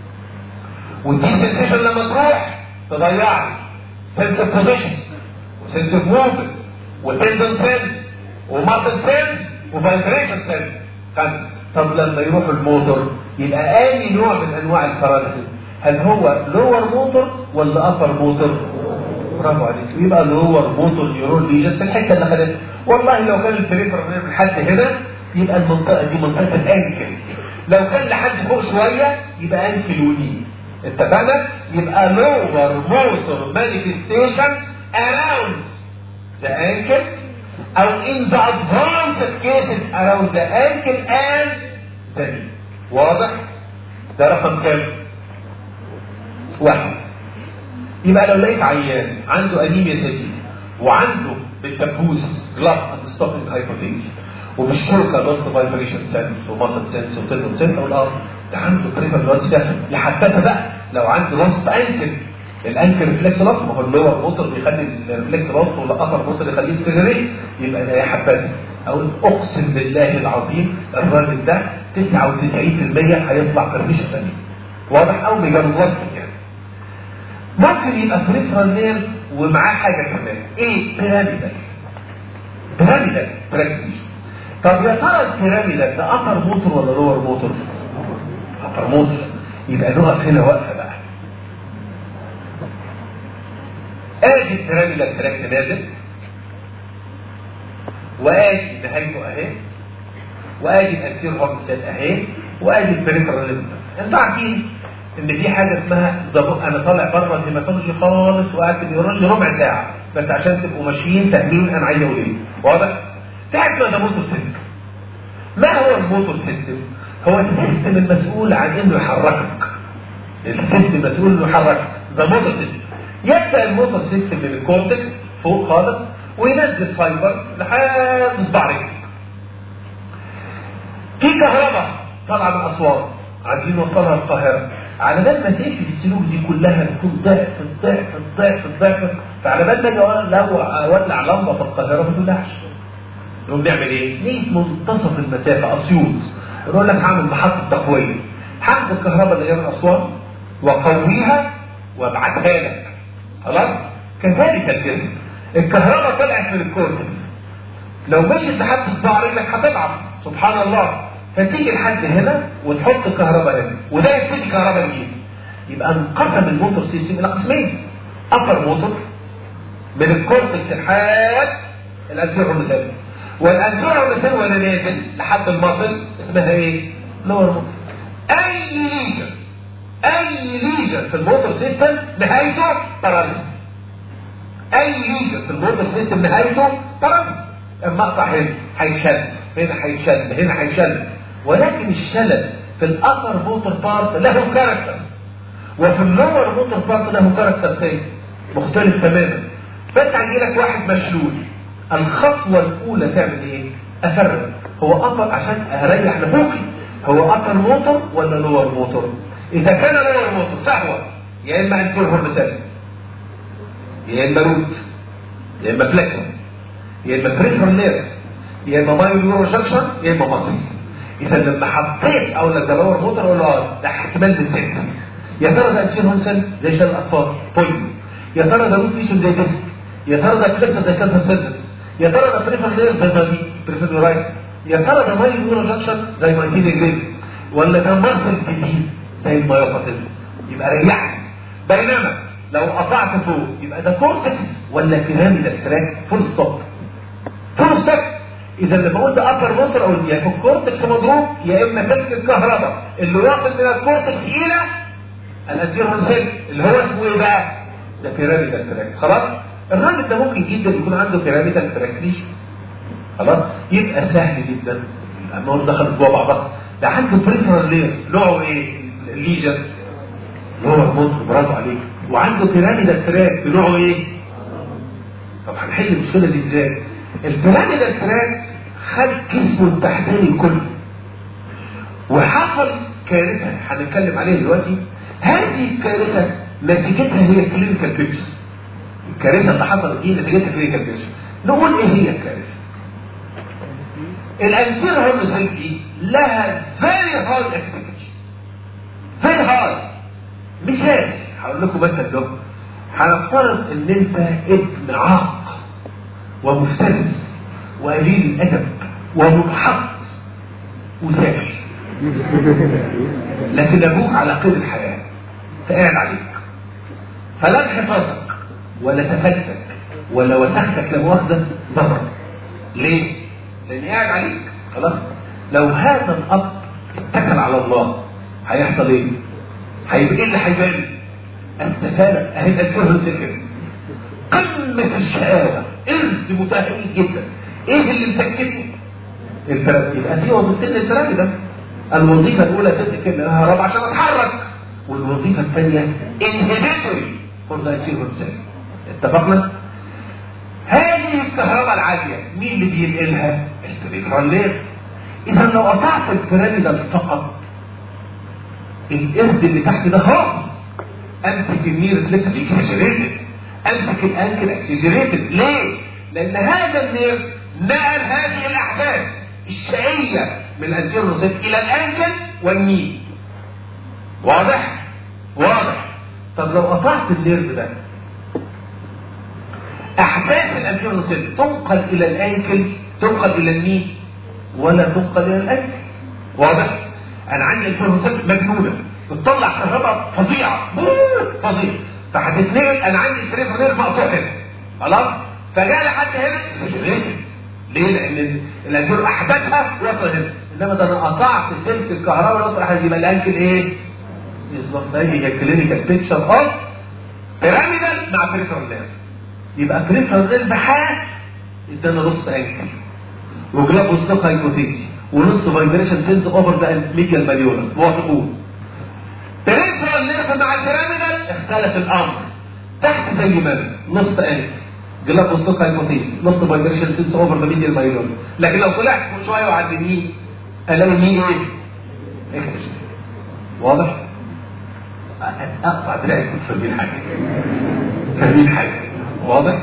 [SPEAKER 1] والدي سنسيشن لما تروح تضيع لي سنس اوف بوزيشن وسنس اوف موفمنت وتندن سنس ومارتن سنس وفايبريشن سنس خمسه طب لما يروح الموتور يبقى اي نوع من انواع الباراليسيس هل هو لور موتور ولا ابر موتور برافو عليك يبقى لور موتور نيورون ليجن في الحته اللي خدتها والله لو كان البريفر من حد هنا يبقى المنطقه دي منطقه الانكل لو كان لحد فوق شويه يبقى انكل وني اتفقنا يبقى لور موتور مانيفستيشن اراوند ذا انكل او in the advanced cases around the ankle and the knee واضح ده رقم كام واحد يبقى لو لقيت عيان عنده انيميا شديد وعنده بالدبوس جلاف اند ستوبنج هايبوتيز وبالشوكه لوست فايبريشن سنس وماسل سنس وتندون سنس اقول اه ده عنده بريفر لوست ده يحبذها بقى لو عنده لوست انكل الانكل ريفلكس لوست ما هو اللور موتور بيخلي الريفلكس لوست ولا ابر موتور يخليه سيجري يبقى ده يحبذها اقول اقسم بالله العظيم الراجل ده 99% هيطلع برميشن ثانيه واضح او بيجرب يعني ممكن يبقى بريفرال نير ومعاه حاجه كمان ايه بيراميدال بيراميدال براكتيشن طب يا ترى البيراميدال ده ابر موتور ولا لور موتور ابر موتور يبقى نقف هنا واقفه بقى ادي البيراميدال تراكت نازل وادي نهايته اهي وادي الانسير هورن سيل اهي وادي البريفرال ليمف انتوا عارفين ان في حاجه اسمها ضبط انا طالع بره الهيماتولوجي خالص وقعدت النيورولوجي ربع ساعه بس عشان تبقوا ماشيين فاهمين انا عايز اقول ايه واضح؟ في حاجه اسمها موتور سيستم ما هو الموتور سيستم؟ هو السيستم المسؤول عن انه يحركك السيستم المسؤول انه يحركك ده موتور سيستم يبدا الموتور سيستم من الكورتكس فوق خالص وينزل فايبر لحد صباع رجلك في كهرباء طالعه من اسوان عايزين نوصلها القاهره على بال ما تقفل السلوك دي كلها تكون ضعف ضعف ضعف ضعف فعلى بال ما اجي لو اولع لمبه في القاهره ما تولعش نقوم نعمل ايه؟ نيجي منتصف المسافه اسيوط نقول لك هعمل محطه تقويه هاخد الكهرباء اللي هي من اسوان واقويها وابعتها لك خلاص؟ كذلك الجسم الكهرباء طلعت من الكورتكس لو مشيت لحد صباع رجلك هتضعف سبحان الله فتيجي لحد هنا وتحط الكهرباء هنا وده يبتدي كهرباء جديد يبقى انقسم الموتور سيستم الى قسمين ابر موتور من الكورتكس لحد الانتيرو مثال والانتيرو مثال وانا نازل لحد المصل اسمها ايه؟ لور موتور اي ليجن اي ليجن في الموتور سيستم نهايته باراليز اي ليجن في الموتور سيستم نهايته ترابس المقطع هنا هيتشل هنا هيتشل هنا هيتشل ولكن الشلل في الابر موتور بارت له كاركتر وفي اللور موتور بارت له كاركتر تاني مختلف تماما فانت هيجي لك واحد مشلول الخطوه الاولى تعمل ايه؟ افرق هو ابر عشان اريح نفوقي هو ابر موتور ولا لور موتور؟ اذا كان لور موتور فهو يا اما انتير هورمسال يا اما روت يا اما فليكسون يا اما بريفرال نيرف يا اما مايو نيورو جنكشن يا اما مصري اذا لما حطيت اقول لك ده لور موتور اقول له اه ده احتمال من سته يا ترى ده انتير هورمسال زي شال الاطفال بوينت يا ترى ده روت فيشن زي ديسك يا ترى ده فليكسون زي كانسر سيرفس يا ترى ده بريفرال نيرف زي ما بريفرال رايت يا ترى ده مايو نيورو جنكشن زي مايتيني جريد ولا ده مارسل ديزيز زي المايوباثيزم يبقى ريحني بينما لو قطعت فوق يبقى ده كورتكس ولا بيراميدال تراك فول ستوب فول ستوب اذا لما قلت ابر موتور او يا في الكورتكس مضروب يا اما سلك الكهرباء اللي واصل من الكورتكس الى الانتيرون سيل اللي هو اسمه ايه بقى؟ ده بيراميدال تراك خلاص؟ الراجل ده ممكن جدا يكون عنده بيراميدال تراك ليش؟ خلاص؟ يبقى سهل جدا الامور دخلت جوه بعضها ده عنده بريفرال لير نوعه ايه؟ الليجن نوع موتور برافو عليك وعنده بيراميدال تراك بنوعه ايه؟ طب هنحل المشكله دي ازاي؟ البيراميدال تراك خد جسمه التحتاني كله وحصل كارثه هنتكلم عليها دلوقتي هذه الكارثه نتيجتها هي كلينيكال بيكشر الكارثه اللي حصلت دي نتيجتها كلينيكال بيكشر نقول ايه هي الكارثه؟ الانتير هورمزال دي لها فيري هاي اكتيفيتي فيري هاي مثال هقول لكم مثل له هنفترض ان انت ابن عاق ومفترس وقليل الادب ومنحط وسافل لكن ابوك على قيد الحياه فقاعد عليك فلا حفاظك ولا سفلتك ولا وسختك لا مؤاخذه ضرر ليه؟ لان قاعد عليك خلاص لو هذا الاب اتكل على الله هيحصل ايه؟ هيبقى ايه اللي هيبان؟ السفالة اهي الكره كده قمة الشقاوة قرد متهيئ جدا ايه اللي مسكته؟ البرد يبقى في وظيفتين للبرد ده الوظيفة الأولى تمسك الهرب عشان أتحرك والوظيفة الثانية انهبيتوري فور ذا اتفقنا؟ هذه الكهرباء العالية مين اللي بينقلها؟ البريفرال لير إذا لو قطعت البيراميدال فقط القرد اللي تحت ده خالص امسك الني ريفلكس اكسجريتد امسك الانكل اكسجريتد ليه؟ لان هذا النير نقل هذه الاحداث الشقيه من الانتيرو الى الانكل والني واضح؟ واضح طب لو قطعت النيرف ده احداث الانتيرو تنقل الى الانكل تنقل الى الني ولا تنقل الى الانكل واضح؟ انا عندي الفيروسات مجنونه بتطلع كهرباء فظيعه فظيعه فهتتنقل انا عندي التريفونير مقطوع هنا خلاص فجاء لحد هنا ليه؟ لان الانجور احداثها وصل هنا انما ده انا قطعت سلك الكهرباء اللي وصل لحد يبقى الانكل ايه؟ يصبح هي كلينيكال بيكتشر اوف بيراميدال مع بريفرال نيرف يبقى بريفرال نيرف بحاس ادانا نص انكل وجلاب وسطك هايبوثيسي ونص فايبريشن سينس اوفر ذا ميديال ماليولس موافقون بريفرال نيرف مع البيراميدال اختلف الامر تحت زي ما نص انكل جلاب وسطك هايبوثيسي نص فايبريشن سينس اوفر ذا ميديال ماليولس لكن لو طلعت فوق شويه وعند اليمين الاقي اليمين ايه؟ اكتشف واضح؟ اقطع دراعي كنت فاهمين حاجه فاهمين حاجه واضح؟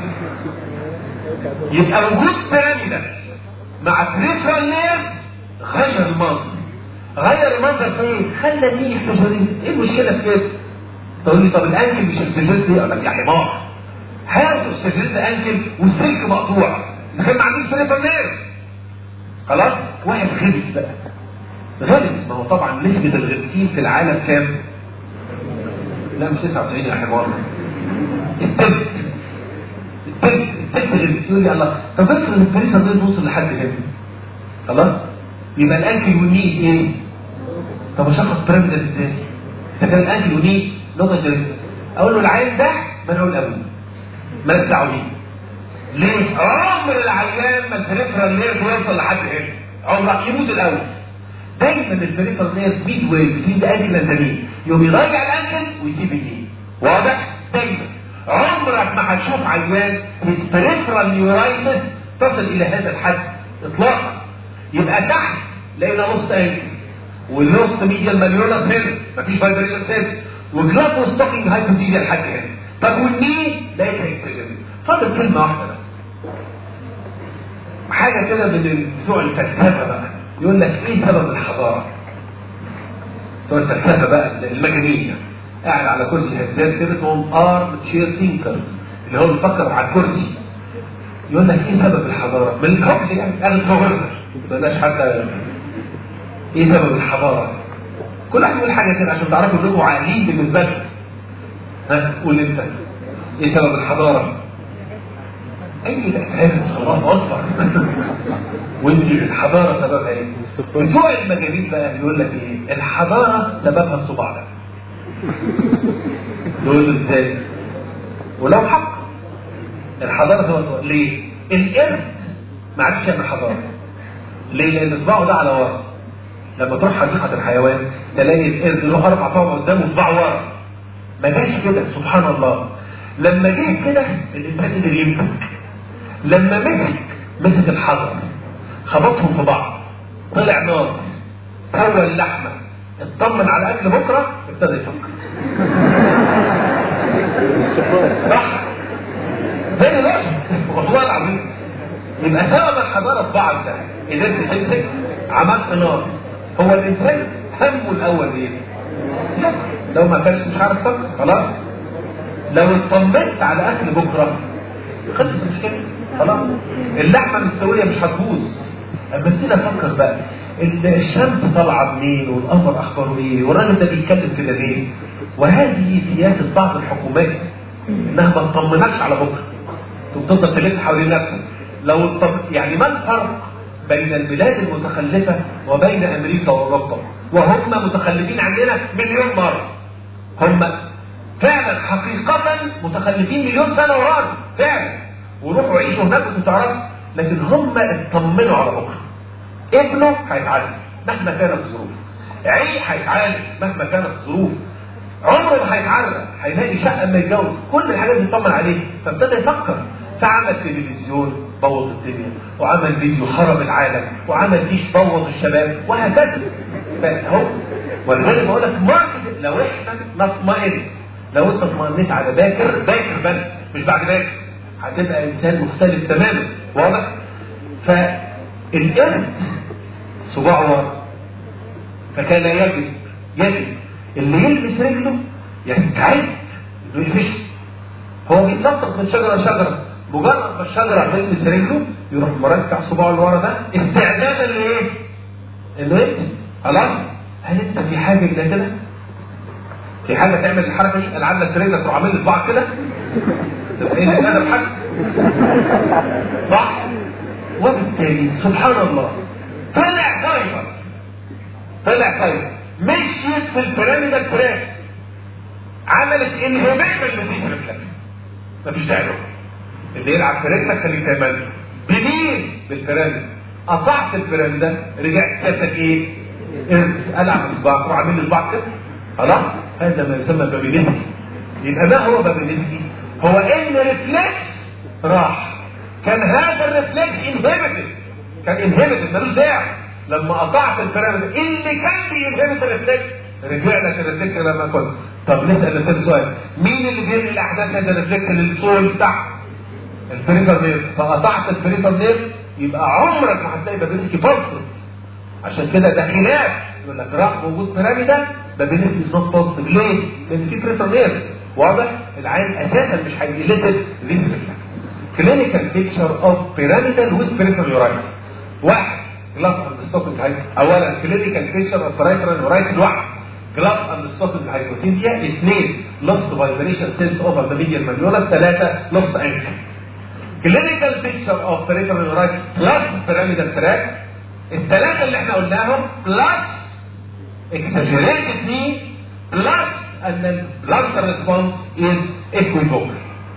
[SPEAKER 1] يبقى وجود بيراميدال مع بريفرال نيرف غير المنظر غير المنظر في ايه؟ خلى النيل اكسجريت ايه المشكله في كده؟ تقول لي طب الانكل مش اكسجريت ليه؟ اقول لك يا حمار هذا اكسجريت انكل والسلك مقطوع لكن ما عندوش بريفرال نيرف خلاص؟ واحد غلس بقى غلس ما هو طبعا نسبة الغلسين في العالم كام؟ لا مش 99 يا حمار التلت التلت التلت غلس يقول لي الله طب افرض البريفرال نيرف وصل لحد هنا خلاص؟ يبقى الانكل والني ايه؟ طب اشخص بيراميدال ازاي؟ اذا كان الانكل والني نقطة شريفة اقول له العين ده منعول قوي مالكش دعوه بيه ليه؟ عمر العيان ما البريفرال نيرف يوصل لحد هنا عمرك يموت الاول دايما البريفرال نيرف ميد ويل بين ده انكل اند يوم يضيع الانكل ويسيب النيه واضح؟ دايما عمرك ما هتشوف عيان هيز بريفرال نيورايتس تصل الى هذا الحد اطلاقا يبقى تحت لقينا نص انكل والنص ميديال ماليولاس هنا مفيش فايبريشن هنا وجلاتو ستوكينج هايبوثيزيا لحد هنا طب والني لقيتها اكسجين فاضل كلمه واحده بس حاجه كده من بتوع الفلسفه بقى يقول لك ايه سبب الحضاره بتوع الفلسفه بقى المجانين يعني قاعد على كرسي هزاز كده اسمهم ارم تشير ثينكرز اللي هو بيفكر على الكرسي يقول لك ايه سبب الحضاره من القبل يعني انا تروفرسر ما بلاش حتى ايه سبب الحضاره كل واحد يقول حاجه كده عشان تعرفوا انكم عاقلين بالنسبه لكم ها قول انت ايه سبب الحضاره اي لا خلاص اصفر وانت الحضاره سببها ايه بتوع المجانين بقى يقول لك ايه الحضاره سببها الصباع ده يقول ازاي ولو حق الحضاره سببها الصباع ليه القرد ما عادش يعمل حضاره ليه لان صباعه ده على ورا لما تروح حديقه الحيوان تلاقي القرد له اربع صوابع قدامه وصباع ورا ما جاش كده سبحان الله لما جه كده الانسان قدر يمسك لما مسك مسك الحجر خبطهم في بعض طلع نار سوى اللحمه اطمن على اكل بكره ابتدى يفكر صح زي لوجيك والله العظيم يبقى سبب الحضاره صباعك ده قدرت تمسك عملت نار هو الانسان همه الاول ايه؟ لو ما كانش مش عارف تفكر خلاص لو اطمنت على اكل بكره خلص المشكله خلاص اللحمه مستويه مش هتبوظ اما تيجي افكر بقى الشمس طالعه منين والقمر اخباره ايه والراجل ده بيتكلم كده ليه وهذه سياسه بعض الحكومات انها ما تطمنكش على بكره تفضل تلف حوالين نفسك لو الطب... يعني ما الفرق بين البلاد المتخلفه وبين امريكا واوروبا وهم متخلفين عننا مليون مره هم فعلا حقيقة متخلفين مليون سنة ورانا فعلا وروحوا عيشوا هناك وانتوا تعرفوا لكن هم اطمنوا على بكره ابنه هيتعالج مهما كانت الظروف عيل هيتعالج مهما كانت الظروف عمره ما هيتعرى هيلاقي شقه اما يتجوز كل الحاجات دي يطمن عليه فابتدى يفكر فعمل تلفزيون بوظ الدنيا وعمل فيديو خرب العالم وعمل ديش بوظ الشباب وهكذا فهو ولذلك بقول لك ماركت لو احنا نطمئن لو انت اطمئنيت على باكر باكر بس مش بعد باكر هتبقى انسان مختلف تماما واضح فالقرد صباعه ورا فكان يجب يجب اللي يلبس رجله يستعد انه يفش هو بيتنطط من شجره لشجره مجرد ما الشجره تلمس رجله يروح مركع صباعه اللي ورا ده استعدادا لايه؟ انه يمسك خلاص؟ هل انت في حاجه الى كده؟ في حاجه تعمل الحركه دي انا عندك رجلك تروح عامل لي صباعك كده؟ تبقى ايه ده بحاجه؟ صح؟ وبالتالي سبحان الله طلع فايبر طلع فايبر مشيت في البيراميدال تراك عملت انهبيشن للديك ريفلكس مفيش داعي اللي يلعب في رجلك خليك تعمل بمين؟ بالبيراميد قطعت البيراميد ده رجعت كاتك ايه؟ العب صباعك روح عامل لي صباعك كده خلاص هذا ما يسمى بابينسكي يبقى ما هو بابينسكي؟ هو ان ريفلكس راح كان هذا الريفلكس انهبيتد كان انهبيتد ملوش داعي لما قطعت البيراميد اللي كان بينهبت الريفلكس رجع لك الريفلكس لما كنت طب نسال نفسنا سؤال مين اللي بينقل احداث هذا الريفلكس للصول تحت البريفر نير فقطعت البريفر نير يبقى عمرك ما هتلاقي بابينسكي بوزيتيف عشان كده ده خلاف يقول لك رغم وجود بيراميدا بابينسكي نوت بوزيتيف ليه؟ لان في بريفر نير واضح العين اساسا مش هيليتد ذيس ريفلكس كلينيكال بيكتشر اوف بيراميدال ويز بريفر نيورايتس واحد جلاس اند ستوبنج هايبو اولا كلينيكال بيكتشر اوف برايترال نيورايتس لوحده جلاس اند ستوبنج هايبوتيزيا اثنين لوست فايبريشن سيلز اوفر ذا ميديال مانيولا ثلاثه لوست انكل كلينيكال بيكتشر اوف بريفرال نيورايتس بلس بيراميدال تراك الثلاثه اللي احنا قلناهم بلس اكسجريتد ني بلس ان البلانتر ريسبونس از ايكويفوكال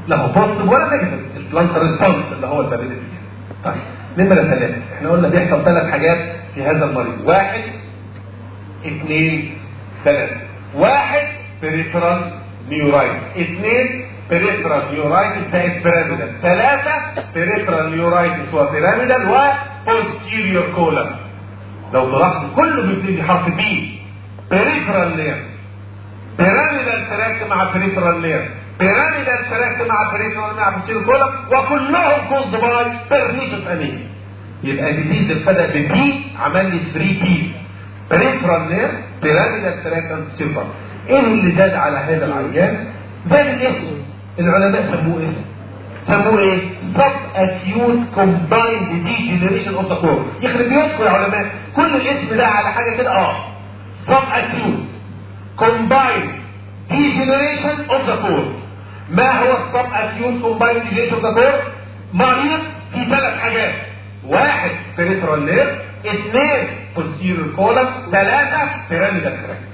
[SPEAKER 1] له بوزيتيف ولا نيجاتيف البلانت ريسبونس اللي هو البابيلتي طيب نمرة ثلاثة احنا قلنا بيحصل ثلاث حاجات في هذا المريض واحد اثنين ثلاثة واحد بريفرال نيورايت اثنين بريفرال نيورايت زائد بيراميدال ثلاثة بريفرال نيورايتس وبيراميدال وبوستيريور كولم لو تلاحظوا كله بيبتدي بحرف بي بريفرال نير بيراميدال تراكت مع بريفرال نير بيراميدال تراكت مع بريفرال مع بوستيريور كولم وكلهم كوز باي بيرنيشس انيميا يبقى جديد ابتدى ببي عمل لي 3 بي بريفرال نير بيراميدال تراكت سيلفر ايه اللي زاد على هذا العيان؟ زاد الاسم العلماء سموه اسم سموه ايه؟ سب اكيوت كومبايند ديجنريشن اوف ذا كور يخرب بيوتكم يا علماء كل الاسم ده على حاجه كده اه سب اكيوت كومبايند ديجنريشن اوف ذا كور ما هو السب اكيوت كومبايند ديجنريشن اوف ذا كور؟ مريض في ثلاث حاجات واحد بريفرال نير اثنين posterior كولم ثلاثة بيراميدال كراكت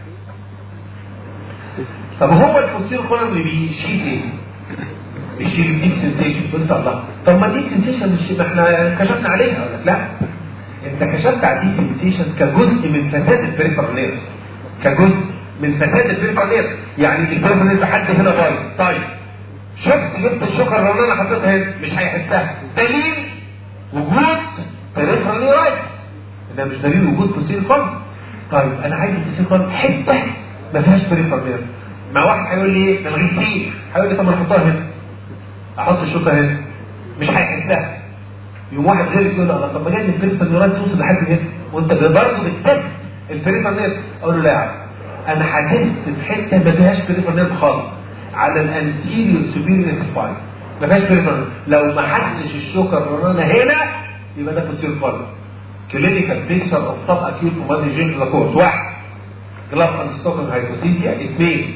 [SPEAKER 1] طب هو البوستيريور كولم اللي بيشيل ايه؟ بيشيل الديك سنتيشن قلت الله طب ما الديك سنتيشن مش ما احنا كشفنا عليها ولا لا انت كشفت على الديك سنتيشن كجزء من فساد البريفرال نير كجزء من فساد البريفرال نير يعني البريفرال نير لحد هنا بايظ طيب شفت جبت الشوكه اللي انا حطيتها هنا مش هيحسها دليل وجود بريفرال نيرايت ده مش دليل وجود بوستيريور كولم طيب انا عايز بوستيريور كولم حته ما فيهاش بريفرال نير ما واحد هيقول لي ايه ده الغي كتير هيقول لي طب ما احطها هنا احط الشوكه هنا مش هيحسها يقوم واحد غير يقول لا طب ما جاي البريفرال نيرايت توصل لحد هنا وانت برضه بتست البريفرال نير اقول له لا يا عم انا هتست في حته ما فيهاش بريفرال نير خالص على الانتيريور سوبيريور سباين ما فيهاش بريفرال لو ما حدش الشوكه الرنانه هنا يبقى ده بوستيريور كولم كلينيكال بيكتشر اوف سب اكيوت موبايل جين لاكورت واحد جلاف اند ستوكن هايبوثيزيا اثنين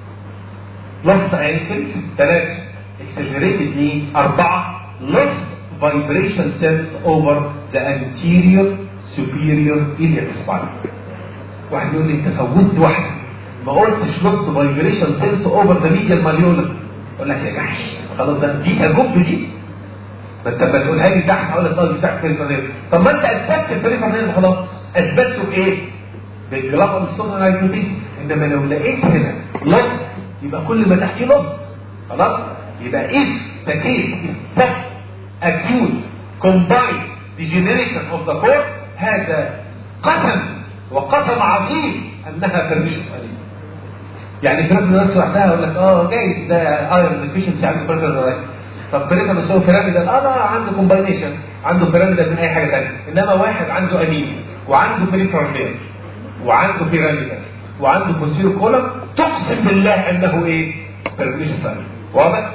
[SPEAKER 1] لوست انكل ثلاثة exaggerated knee أربعة lost vibration sense over the anterior superior iliac spine واحد يقول لي انت فوتت واحدة ما قلتش lost vibration sense over the medial malleolus اقول لك يا جحش خلاص ده دي تجب دي ما انت لما تقولها لي تحت اقول لك اه دي تحت بريفرال طب ما انت اثبتت البريفرال خلاص اثبته بايه؟ بالجلاف اند ستوكن هايبوثيزيا انما لو لقيت هنا lost يبقى كل ما تحتيه نص خلاص يبقى if the case is such acute combined degeneration of the core هذا قسم وقسم عظيم انها permission أليم يعني بريفرال نفسه وحدها يقول لك اه جايز ده ايرون ديفيشنسي عنده بريفرال نفسه طب بريفرال بس هو بيراميدال اه لا عنده كومباينيشن عنده بيراميدال من اي حاجه ثانيه انما واحد عنده انيميا وعنده بريفرال نير وعنده بيراميدال وعنده بوستيرو كولم تقسم بالله انه ايه؟ برميشس انيميا واضح؟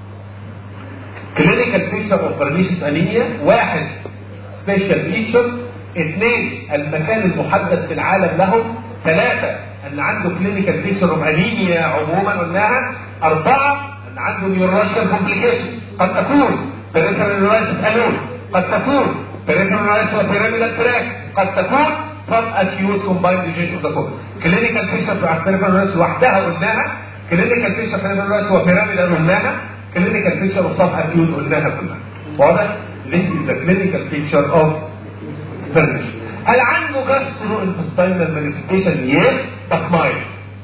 [SPEAKER 1] كلينيكال بيكتشر اوف برميشس انيميا واحد سبيشال فيتشرز اثنين المكان المحدد في العالم لهم ثلاثة ان عنده كلينيكال بيكتشر اوف انيميا عموما قلناها أربعة ان عنده نيورولوجيكال كومبليكيشن قد تكون بريفرال نيورايتس الون قد تكون بريفرال نيورايتس وبيراميدال تراك قد تكون سب اكيوت كومبايند ديجيشن اوف ذا كور كلينيكال بيكتشر في البريفرال نيورايتس لوحدها قلناها كلينيكال بيكتشر في البريفرال نيورايتس وبيراميدال قلناها كلينيكال بيكتشر اوف سب اكيوت قلناها كلها واضح؟ This is the clinical picture of permission. هل عنده gastrointestinal manifestation? Yes, but mild.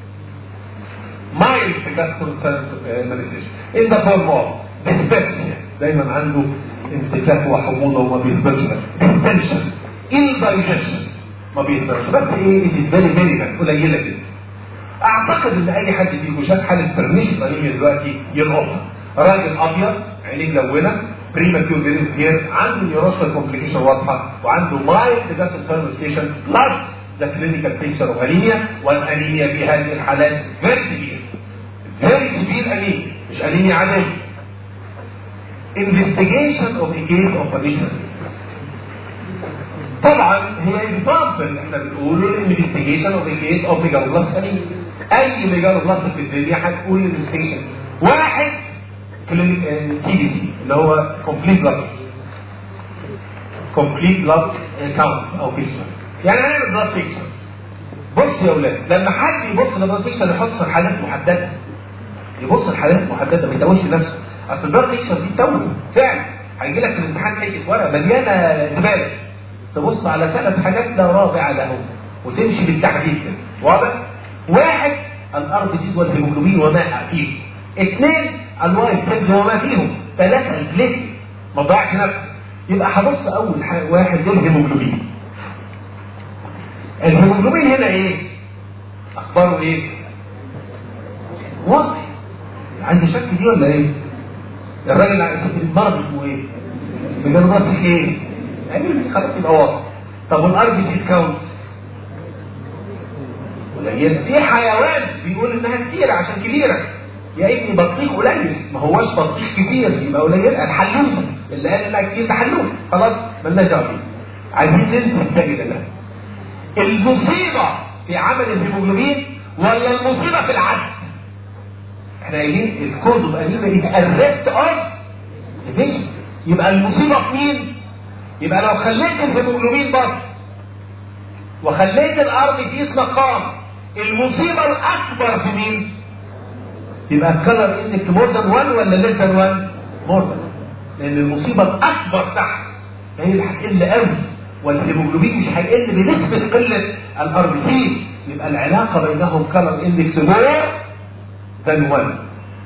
[SPEAKER 1] mild gastrointestinal manifestation. In the form of dyspepsia. دايما عنده انتفاخ وحموضه وما بيهبطش distension indigestion ما بيهبطش بس ايه بالنسبه لي مينيمال قليله جدا اعتقد ان اي حد فيكم شاف حاله برنيش انيميا دلوقتي يلقطها راجل ابيض عينيه ملونه بريماتيور بيرين كير عنده نيوروشال كومبليكيشن واضحه وعنده مايلد جاستروساينوستيشن بلس ذا كلينيكال بيكتشر اوف انيميا والانيميا في هذه الحالات فيري سيفير فيري سيفير انيميا مش انيميا عاديه investigation of a case of permission طبعا هي اكزامبل احنا بنقوله الانفستيجيشن اوف ا كيس اوف ميجالوبلاست انيميا اي ميجالوبلاست في الدنيا هتقول الانفستيجيشن واحد تي بي سي اللي هو كومبليت بلاد كومبليت بلاد كاونت او بيكتشر يعني هنعمل بلاد بيكتشر بص يا اولاد لما حد يبص لبلاد بيكتشر يحط في حالات محدده يبص لحالات محدده ما يتوهش نفسه اصل البلاد تكشر دي تدور فعلا هيجي لك في الامتحان حته ورقه مليانه زباله تبص على ثلاث حاجات لا رابع لهم وتمشي بالتحديد كده واضح؟ واحد الار بي سيز والهيموجلوبين وما فيه اثنين الوايت سيلز وما فيهم ثلاثه البليت ما تضيعش نفسك يبقى هبص اول حاجة واحد للهيموجلوبين الهيموجلوبين هنا ايه؟ اخباره ايه؟ واطي عندي شك دي ولا ايه؟ الراجل المرض اسمه ايه؟ بجانب راسك ايه؟ يعني خلاص يبقى واطي طب والار بي سي كاونت قليل في حيوان بيقول انها كتيرة عشان كبيرة يا ابني بطيخ قليل ما هواش بطيخ كتير يبقى قليل الحلوف اللي قال انها كتير ده حلوف خلاص مالناش دعوه بيه عايزين ننسى التاجد ده المصيبة في عمل الهيموجلوبين ولا المصيبة في العدد احنا قايلين الكوز اوف انيميا از الريست اوف ديفيجن يبقى المصيبة في مين؟ يبقى لو خليت الهيموجلوبين بس وخليت الار بي سي مقام المصيبة الأكبر في مين؟ يبقى الكلر اندكس مور ذان 1 ولا ليس ذان 1 مور ذان لان المصيبه الاكبر تحت هي اللي هتقل قوي والهيموجلوبين مش هيقل بنسبه قله الار بي سي يبقى العلاقه بينهم كلر اندكس مور ذان 1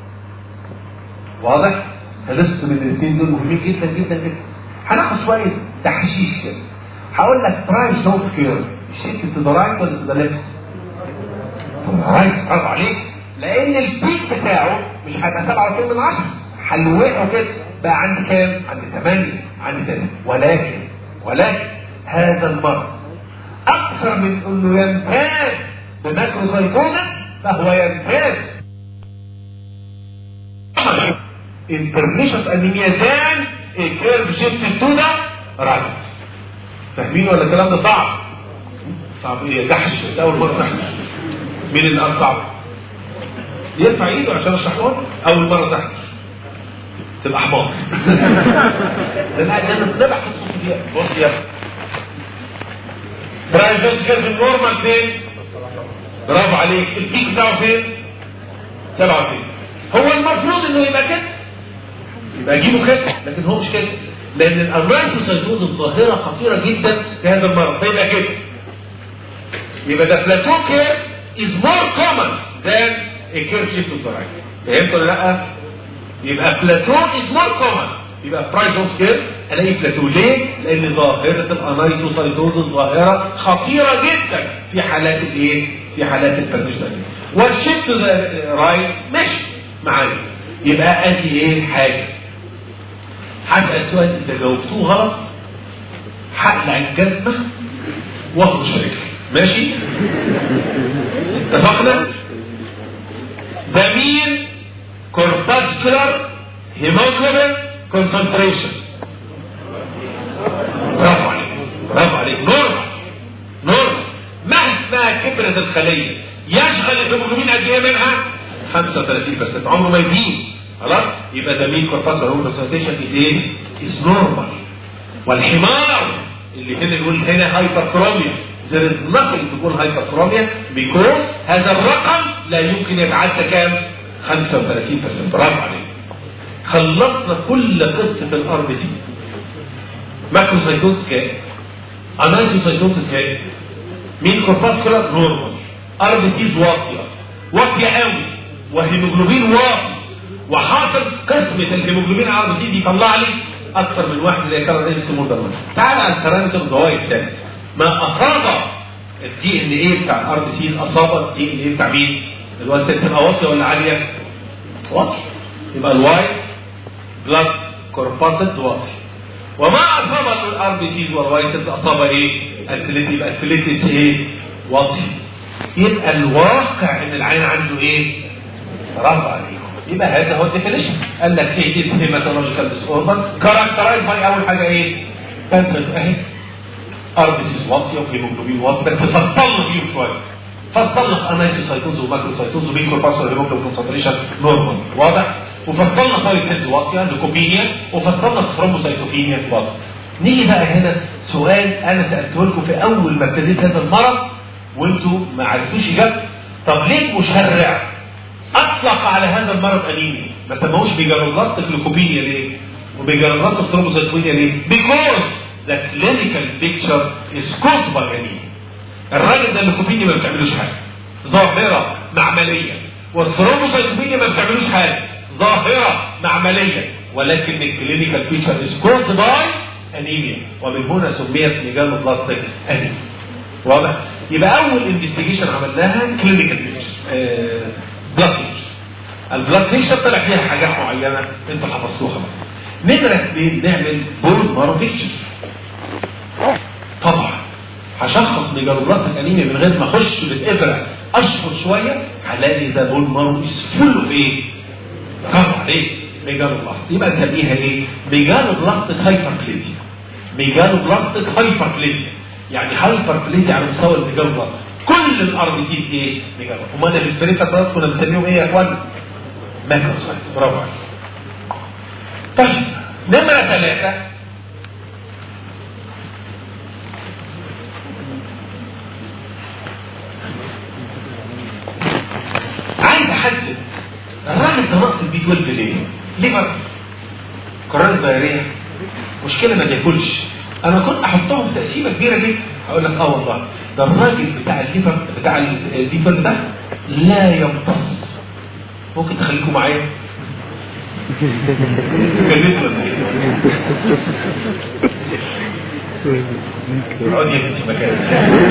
[SPEAKER 1] واضح خلصت من الاثنين دول مهمين جدا جدا جدا هناخد شويه تحشيش كده هقول لك برايس نوت سكير الشيفت تو ذا رايت ولا تو ذا ليفت؟ تو ذا رايت برافو عليك لان البيك بتاعه مش هيبقى 27 من 10 هنوقعه كده بقى عندي كام؟ عندي 8 عندي 9 ولكن ولكن هذا المرض اكثر من انه يمتاز بماكروسايتوزس فهو يمتاز انترنيشن انيميا ذان كيرف شيفت تو ذا رايت فاهمين ولا الكلام ده صعب؟ صعب ايه دحش بس اول مره دحش مين اللي قال صعب؟ يرفع ايده عشان اشرحه اول مره تحت تبقى حمار ده لا ده نتبع بص يا برايفت كان في النورمال فين؟ برافو عليك البيك بتاعه فين؟ 27 هو المفروض انه يبقى كده يبقى اجيبه كده لكن هو مش كده لان الامرايتوسايتوز الظاهره خطيره جدا في هذا المرض فيبقى كده يبقى ده بلاتو كير is more common than a curve shift of the right فهمت ولا لا؟ يبقى بلاتو is more common يبقى برايس اوف سكيل الاقي بلاتو ليه؟ لان ظاهره الانايتوسايتوز ظاهره خطيره جدا في حالات الايه؟ في حالات البرنشن والشيفت رايت ماشي معايا يبقى ادي ايه حاجه هسال سؤال اذا جاوبتوه غلط هقلع الجزمه واخرج رجلي ماشي؟ اتفقنا؟ ده مين كورباسكولار هيموجلوبين كونسنتريشن برافو عليك برافو عليك نورمال نورمال مهما كبرت الخليه يشغل الهيموجلوبين قد ايه منها 35 بس عمره ما يزيد خلاص يبقى ده مين كورباسكولار هيموجلوبين كونسنتريشن ايه از نورمال والحمار اللي هنا يقول هنا هايبركروميا there is nothing to call hyperchromia because هذا الرقم لا يمكن يتعدى كام 35% برافو عليك خلصنا كل قصه الار بي سي ماكروسايتوز كام انايتوسايتوز كام مين كورباسكولار نورمال ار بي سيز واطيه واطيه قوي وهيموجلوبين واطي وحاصل قسمه الهيموجلوبين ار بي سي يطلع لي اكثر من واحد زي كارل رينس مودرن تعال على البارامتر الضوئي الثاني ما اصاب الدي ان ايه بتاع الار بي سي اصاب الدي ان ايه بتاع مين؟ الواي سيل تبقى واطيه ولا عاليه؟ واطيه يبقى الواي بلاد كورباسيت واطي وما اصاب الار بي سي والواي سيل اصاب ايه؟ الفليت يبقى الفليت ايه؟ واطي يبقى الواقع ان العين عنده ايه؟ برافو عليكم يبقى هذا هو الديفينيشن قال لك ايه دي هيماتولوجيكال ديس اوردر كاركترايز باي اول حاجه ايه؟ كانسر اهي ار بي سيز واطيه وهيموجلوبين واطي بس فصلنا فيهم شويه فصلنا انايسوسايتوز وماكروسايتوز وبين كورباسول هيموجلوبين كونسنتريشن نورمال واضح وفصلنا طيب هيدز واطيه ليكوبينيا وفصلنا ثرومبوسايتوبينيا واطيه نيجي بقى هنا سؤال انا سالته لكم في اول ما ابتديت هذا المرض وانتم ما عرفتوش اجابته طب ليه المشرع اطلق على هذا المرض انيميا ما سموهوش بيجربلاستيك ليكوبينيا ليه؟ وبيجربلاستيك ثرومبوسايتوبينيا ليه؟ because the clinical picture is caused by anemia الراجل ده الليكوبينيا ما بتعملوش حاجه ظاهره معمليه والثرومبوسايتوبينيا ما بتعملوش حاجه ظاهره معمليه ولكن الكلينيكال بيكتشر از كوزد باي انيميا ومن هنا سميت ميجانو بلاستيك انيميا واضح؟ يبقى اول انفستيجيشن عملناها كلينيكال بيكتشر بلاد بيكتشر البلاد بيكتشر طلع فيها حاجات معينه انتوا حفظتوها خلاص نمرة اثنين نعمل بول مارو بيكتشر طبعا هشخص ميجالوبلاستيك انيميا من غير ما اخش بالابره اشفط شويه هلاقي ده بول مارو فل في ايه؟ برافو عليك ميجالوبلاست يبقى نسميها ايه؟ ميجالوبلاستيك هايبربليزيا ميجالوبلاستيك هايبربليزيا يعني هايبربليزيا على مستوى الميجالوبلاست كل الاربيتيز ايه؟ ميجالوبلاست امال في البريتا كنا بنسميهم ايه يا اخوان؟ ماكروسايت برافو عليك طيب نمرة ثلاثة عايز احدد الراجل ده نقص البي 12 ليه؟ ليفر قرارة دايرية مشكلة ما بياكلش انا كنت احطهم تقسيمة كبيرة جدا اقول لك اه والله ده الراجل بتاع الليفر بتاع البي 12 ده لا يمتص ممكن تخليكم معايا كلمت ولا ايه؟ اقعد يا بنتي مكانك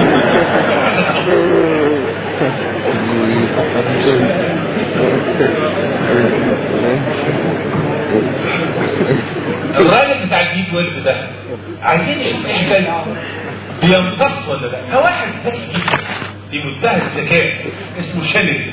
[SPEAKER 1] الراجل بتاع البي 12 ده عايزين نشوف ايه حكايته بيمتص ولا لا فواحد ذكي جدا في منتهى الذكاء اسمه شلل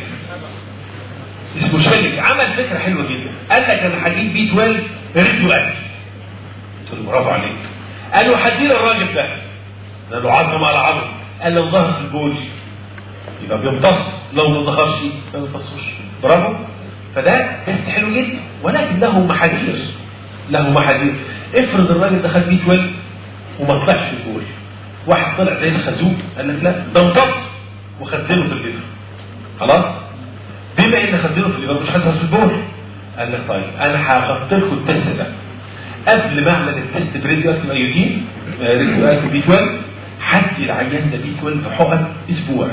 [SPEAKER 1] اسمه شلل عمل فكره حلوه جدا قال لك انا هجيب بي 12 ريديو اكتف قلت له برافو عليك قال له هدي الراجل ده قال له عظم على عظم قال له ظهر في البول يبقى بيمتص لو ما ظهرش ما بيمتصوش برافو فده تست حلو جدا ولكن له محاذير له محاذير افرض الراجل ده خد 100 ولد وما طلعش في البول واحد طلع زي الخازوق قال لك لا ده امتص وخزنه في الليفر خلاص بما ان خزنه في الليفر مش هيظهر في البول قال لك طيب انا هحط لكم التست ده قبل ما اعمل التست بريديو اكتف ايودين ريديو اكتف بي 12 هدي العيان ده بي 12 في حقن اسبوع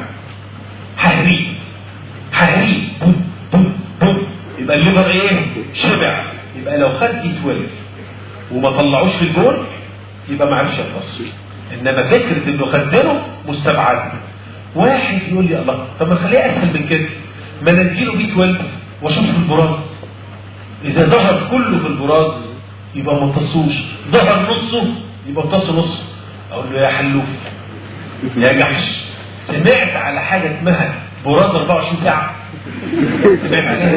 [SPEAKER 1] ههريه ههريه بوم بوم بوم يبقى الليفر ايه؟ شبع يبقى لو خد بي 12 وما طلعوش في البول يبقى ما عرفش يخلص انما فكره انه خزنه مستبعد واحد يقول لي الله طب ما خليها اسهل من كده ما نديله بي 12 واشوف في البراز اذا ظهر كله في البراز يبقى ما امتصوش ظهر نصه يبقى امتص نصه اقول له يا حلوف يا جحش سمعت على حاجه اسمها براز 24 ساعه سمعت عليها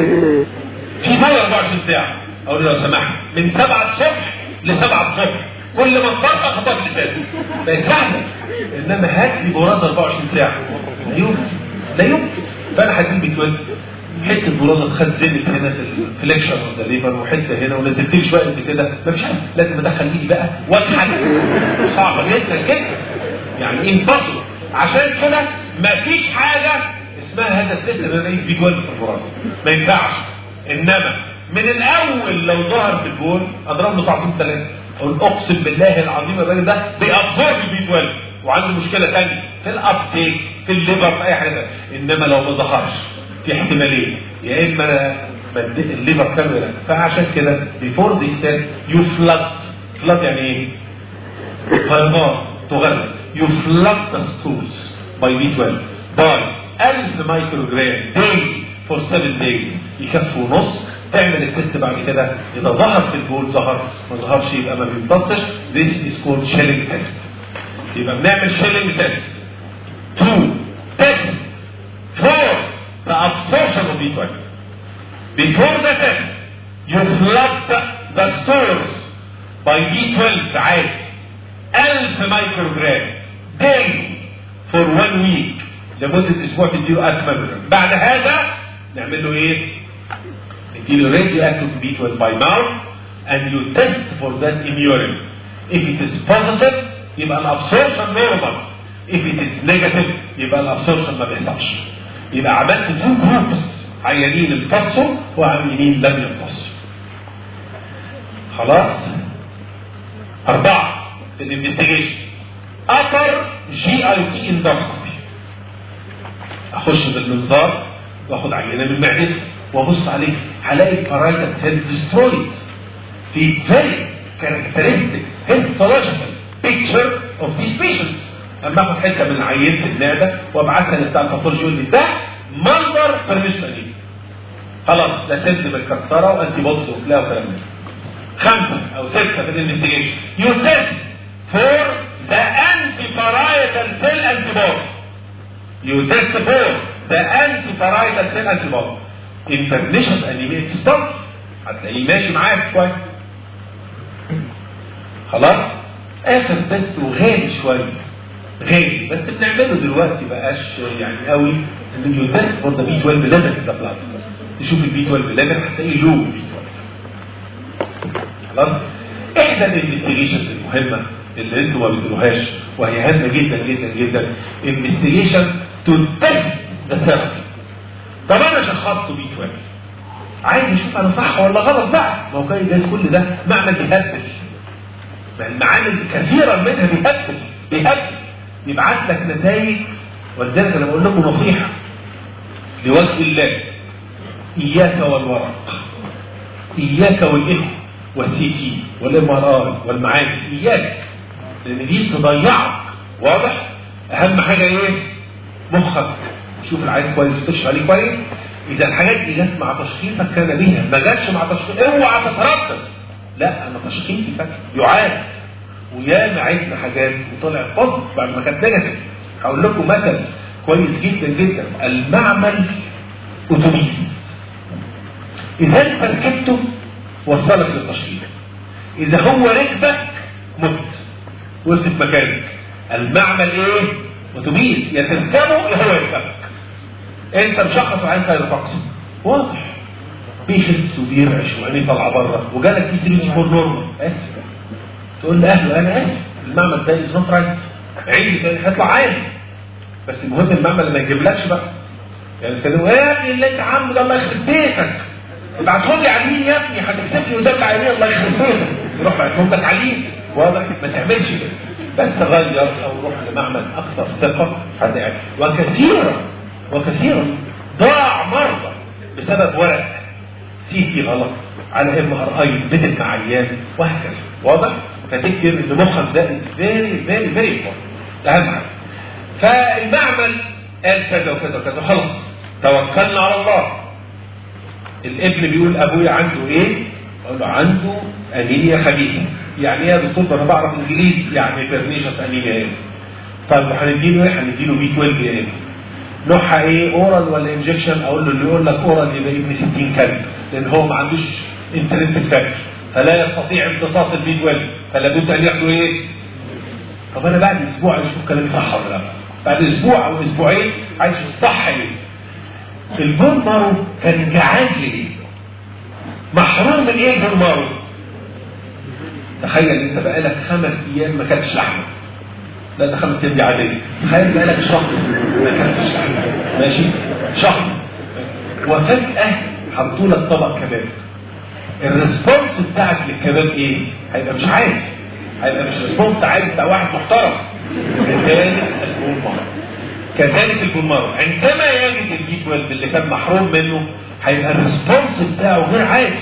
[SPEAKER 1] في بول 24 ساعه اقول له لو سمحت من 7 الصبح ل 7 الصبح كل ما انطلق خطاب لسانه بقت سهله انما هات لي براز 24 ساعه لا يمكن لا يمكن فانا هجيب بتوين حته براده اتخزنت هنا في الفليكشن اوف ذا ليفر وحته هنا ونزلت لي شويه قد كده مفيش حاجه لازم ادخل ايدي بقى واضحك صعبه جدا جدا يعني امبوسيبل عشان كده مفيش حاجه اسمها هذا التست اللي انا في جوه في البراز ما ينفعش انما من الاول لو ظهر في البول اضرب له تعظيم ثلاثه اقول اقسم بالله العظيم الراجل ده بيأبزورب بي 12 وعنده مشكله ثانيه في الابتيك في الليفر في اي حاجه تانية. انما لو ما ظهرش في احتمالين يا اما الليفر كامل فعشان كده بيفور ذي ستيب يو فلاد فلاد يعني ايه؟ فيضان تغلق يو فلاد ذا ستولز باي بي 12 باي 1000 مايكرو جرام داي فور 7 دايز يكفوا نص تعمل التست بعد كده اذا ظهر في البول ظهر ما ظهرش يبقى ما بيمتصش this is called shelling test يبقى بنعمل shelling test 2 test 4 the absorption of B12 before the test you flood the stores by B12 عادي 1000 مايكروجرام daily for one week لمدة اسبوع تديله 1000 مايكروجرام بعد هذا نعمل له ايه؟ نديله radioactive B12 by mouth and you test for that in urine if it is positive يبقى الابسوربشن normal if it is negative يبقى الابسوربشن ما بيحصلش يبقى عملت two groups عيانين امتصوا وعيانين لم يمتصوا خلاص أربعة في الانفستيجيشن أثر جي اي تي اندوسكوبي أخش بالمنظار وآخد عينة من معدتي وأبص عليه هلاقي البارايتال سيل ديسترويد في very characteristic histological picture of these patients اما اخد حته من عينه المعده وابعتها لبتاع الباثولوجي يقول لي ده منظر برميشن خلاص لا سد بالكسره وانتي بودز وكلا وكلام من خمسه او سته في الانفستيجيشن يو تيست فور ذا انتي بارايتال سيل انتي بودي يو تيست فور ذا انتي بارايتال سيل انتي بودي انفرنيشن انيميا ستوب هتلاقيه ماشي معاك كويس خلاص اخر تيست وغالي شويه غالي بس بنعمله دلوقتي بقاش يعني قوي ان يوتست فور ذا بي 12 ليفل في البلاد تشوف البي 12 ليفل هتلاقيه لو بي 12 خلاص احدى الانفستيجيشنز المهمه اللي انتوا ما بتقولوهاش وهي هامه جدا جدا جدا انفستيجيشن تو تيست ذا ثيرابي طب انا شخصت بي 12 عايز اشوف انا صح ولا غلط بقى ما هو كان جايز كل ده معمل بيهبل المعامل كثيرا منها بيهبل بيهبل يبعت لك نتائج ولذلك انا بقول لكم نصيحه لوجه الله اياك والورق اياك والاخو والسي تي والام ار اي والمعادن اياك لان دي تضيعك واضح اهم حاجه ايه مخك شوف العين كويس تشرح عليه كويس اذا الحاجات دي جت مع تشخيصك كان بيها ما جاتش مع تشخيص اوعى تتردد لا انا تشخيصي فاكر يعاد وياما عدنا حاجات وطلع فصل بعد ما كانت نجحت هقول لكم مثل كويس جدا جدا المعمل اتوبيس اذا انت ركبته وصلك للتشخيص اذا هو ركبك مت وقفت مكانك المعمل ايه اتوبيس يا تركبه يا هو يركبك انت مشخص وعايز كايروفاكس واضح بيخس وبيرعش وعينيه طالعه بره وجالك في 3 فور نورمال اسف تقول لاهله انا اسف المعمل ده از نوت رايت عيني هيطلع عادي بس المهم المعمل ما يجيبلكش بقى يعني كانوا يا ابني اللي انت عامله ده الله يخرب بيتك ابعتهم لي على اليمين يا ابني هتكسب لي قدام العينين الله يخرب بيتك يروح بعتهم لك على اليمين واضح ما تعملش كده بس غير او روح لمعمل اكثر ثقه هتعمل وكثيرا وكثيرا ضاع مرضى بسبب ورق سي تي غلط على ام ار اي بدل مع عيان وهكذا واضح؟ فتكتب ان مخك ده فيري فيري فيري اهم حاجه فالمعمل قال كذا وكذا وكذا خلاص توكلنا على الله الابن بيقول ابويا عنده ايه؟ اقول له عنده انيميا خبيثه يعني ايه يا دكتور انا بعرف انجليزي يعني بيرنيشس انيميا ايه؟ طيب هنديله ايه؟ هنديله بي 12 ايه؟ نوعها ايه اورال ولا انجكشن اقول له اللي يقول لك اورال يبقى ابن 60 كلب لان هو ما عندوش انترنت فاكر فلا يستطيع امتصاص البي 12 فلا بد ان ياخدوا ايه طب انا بعد اسبوع اشوف كلامي صح ولا لا بعد اسبوع او اسبوعين عايز الصح ايه البون مارو كان جعان ليه محروم من ايه البون مارو تخيل انت بقالك خمس ايام ما كانتش لحمه لا ده خمس ايام دي عاديه تخيل بقالك شهر ما كانتش لحمه ماشي شهر وفجاه حطوا لك طبق كباب الريسبونس بتاعك للكباب ايه؟ هيبقى مش عادي هيبقى مش ريسبونس عادي بتاع واحد محترم كذلك البولمار كذلك البولمار عندما يجد البي 12 اللي كان محروم منه هيبقى الريسبونس بتاعه غير عادي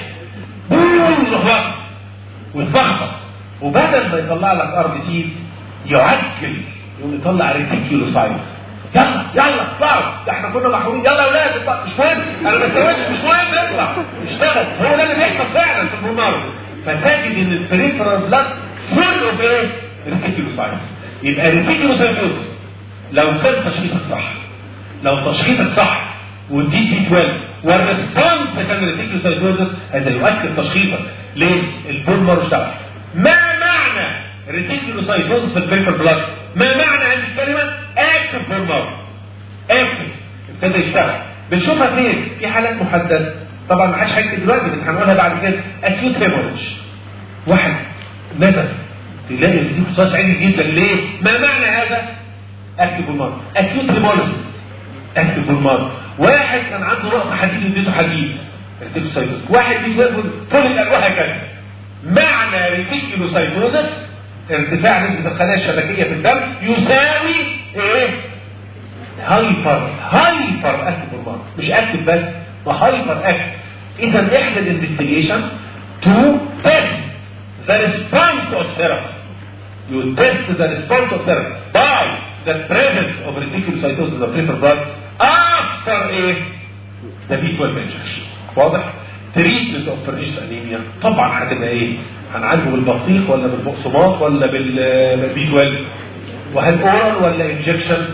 [SPEAKER 1] يروح ويتلخبط وبدل ما يطلع لك ار بي سي يعجل يقوم يطلع ريتيكيولوسايت يلا يلا اطلعوا ده احنا كنا محرومين يلا يا اولاد اطلع. مش مهم انا ما استوعبتش مش مهم اطلع اشتغل هو ده اللي بيحصل فعلا في البولمار فتجد ان البريفرال بلاد فول اوف ايه؟ ريتيكيولوسايت يبقى ريتيكيولوسايت لو كان تشخيصك صح لو تشخيصك صح ودي بي 12 والريسبونس كان ريتيكيولوسايتوزس هذا يؤكد تشخيصك ليه؟ البولمر اشتغل ما معنى ريتيكيولوسايتوزس في البريفرال بلاد؟ ما معنى هذه الكلمه؟ اكتف بولمر اكتف ابتدى يشتغل بنشوفها فين؟ في حالات محدده طبعا ما حدش هيكتب دلوقتي بس هنقولها بعد كده اكيوت هيموريج واحد نزل تلاقي في رصاص عالي جدا ليه؟ ما معنى هذا؟ اكتب المرض اكيوت هيموريج اكتب بالمرض واحد كان عنده نقص حديد اديته حديد ريتيكوسايتوزس واحد بيزود فوليك وهكذا معنى ريتيكوسايتوزس ارتفاع نسبة الخلايا الشبكية في الدم يساوي ايه؟ هايبر هايبر اكتف بالمرض مش اكتف بس ده هايبر اكتف اذا احدى الانفستيجيشن تو تيست ذا ريسبونس اوف ثيرابي you test the response of therapy by the presence of reticulocytosis of peripheral blood after a the B12 injection واضح؟ treatment of pernicious anemia طبعا هتبقى ايه؟ هنعالجه بالبطيخ ولا بالبقسماط ولا بالبي 12 وهل اورال ولا انجكشن؟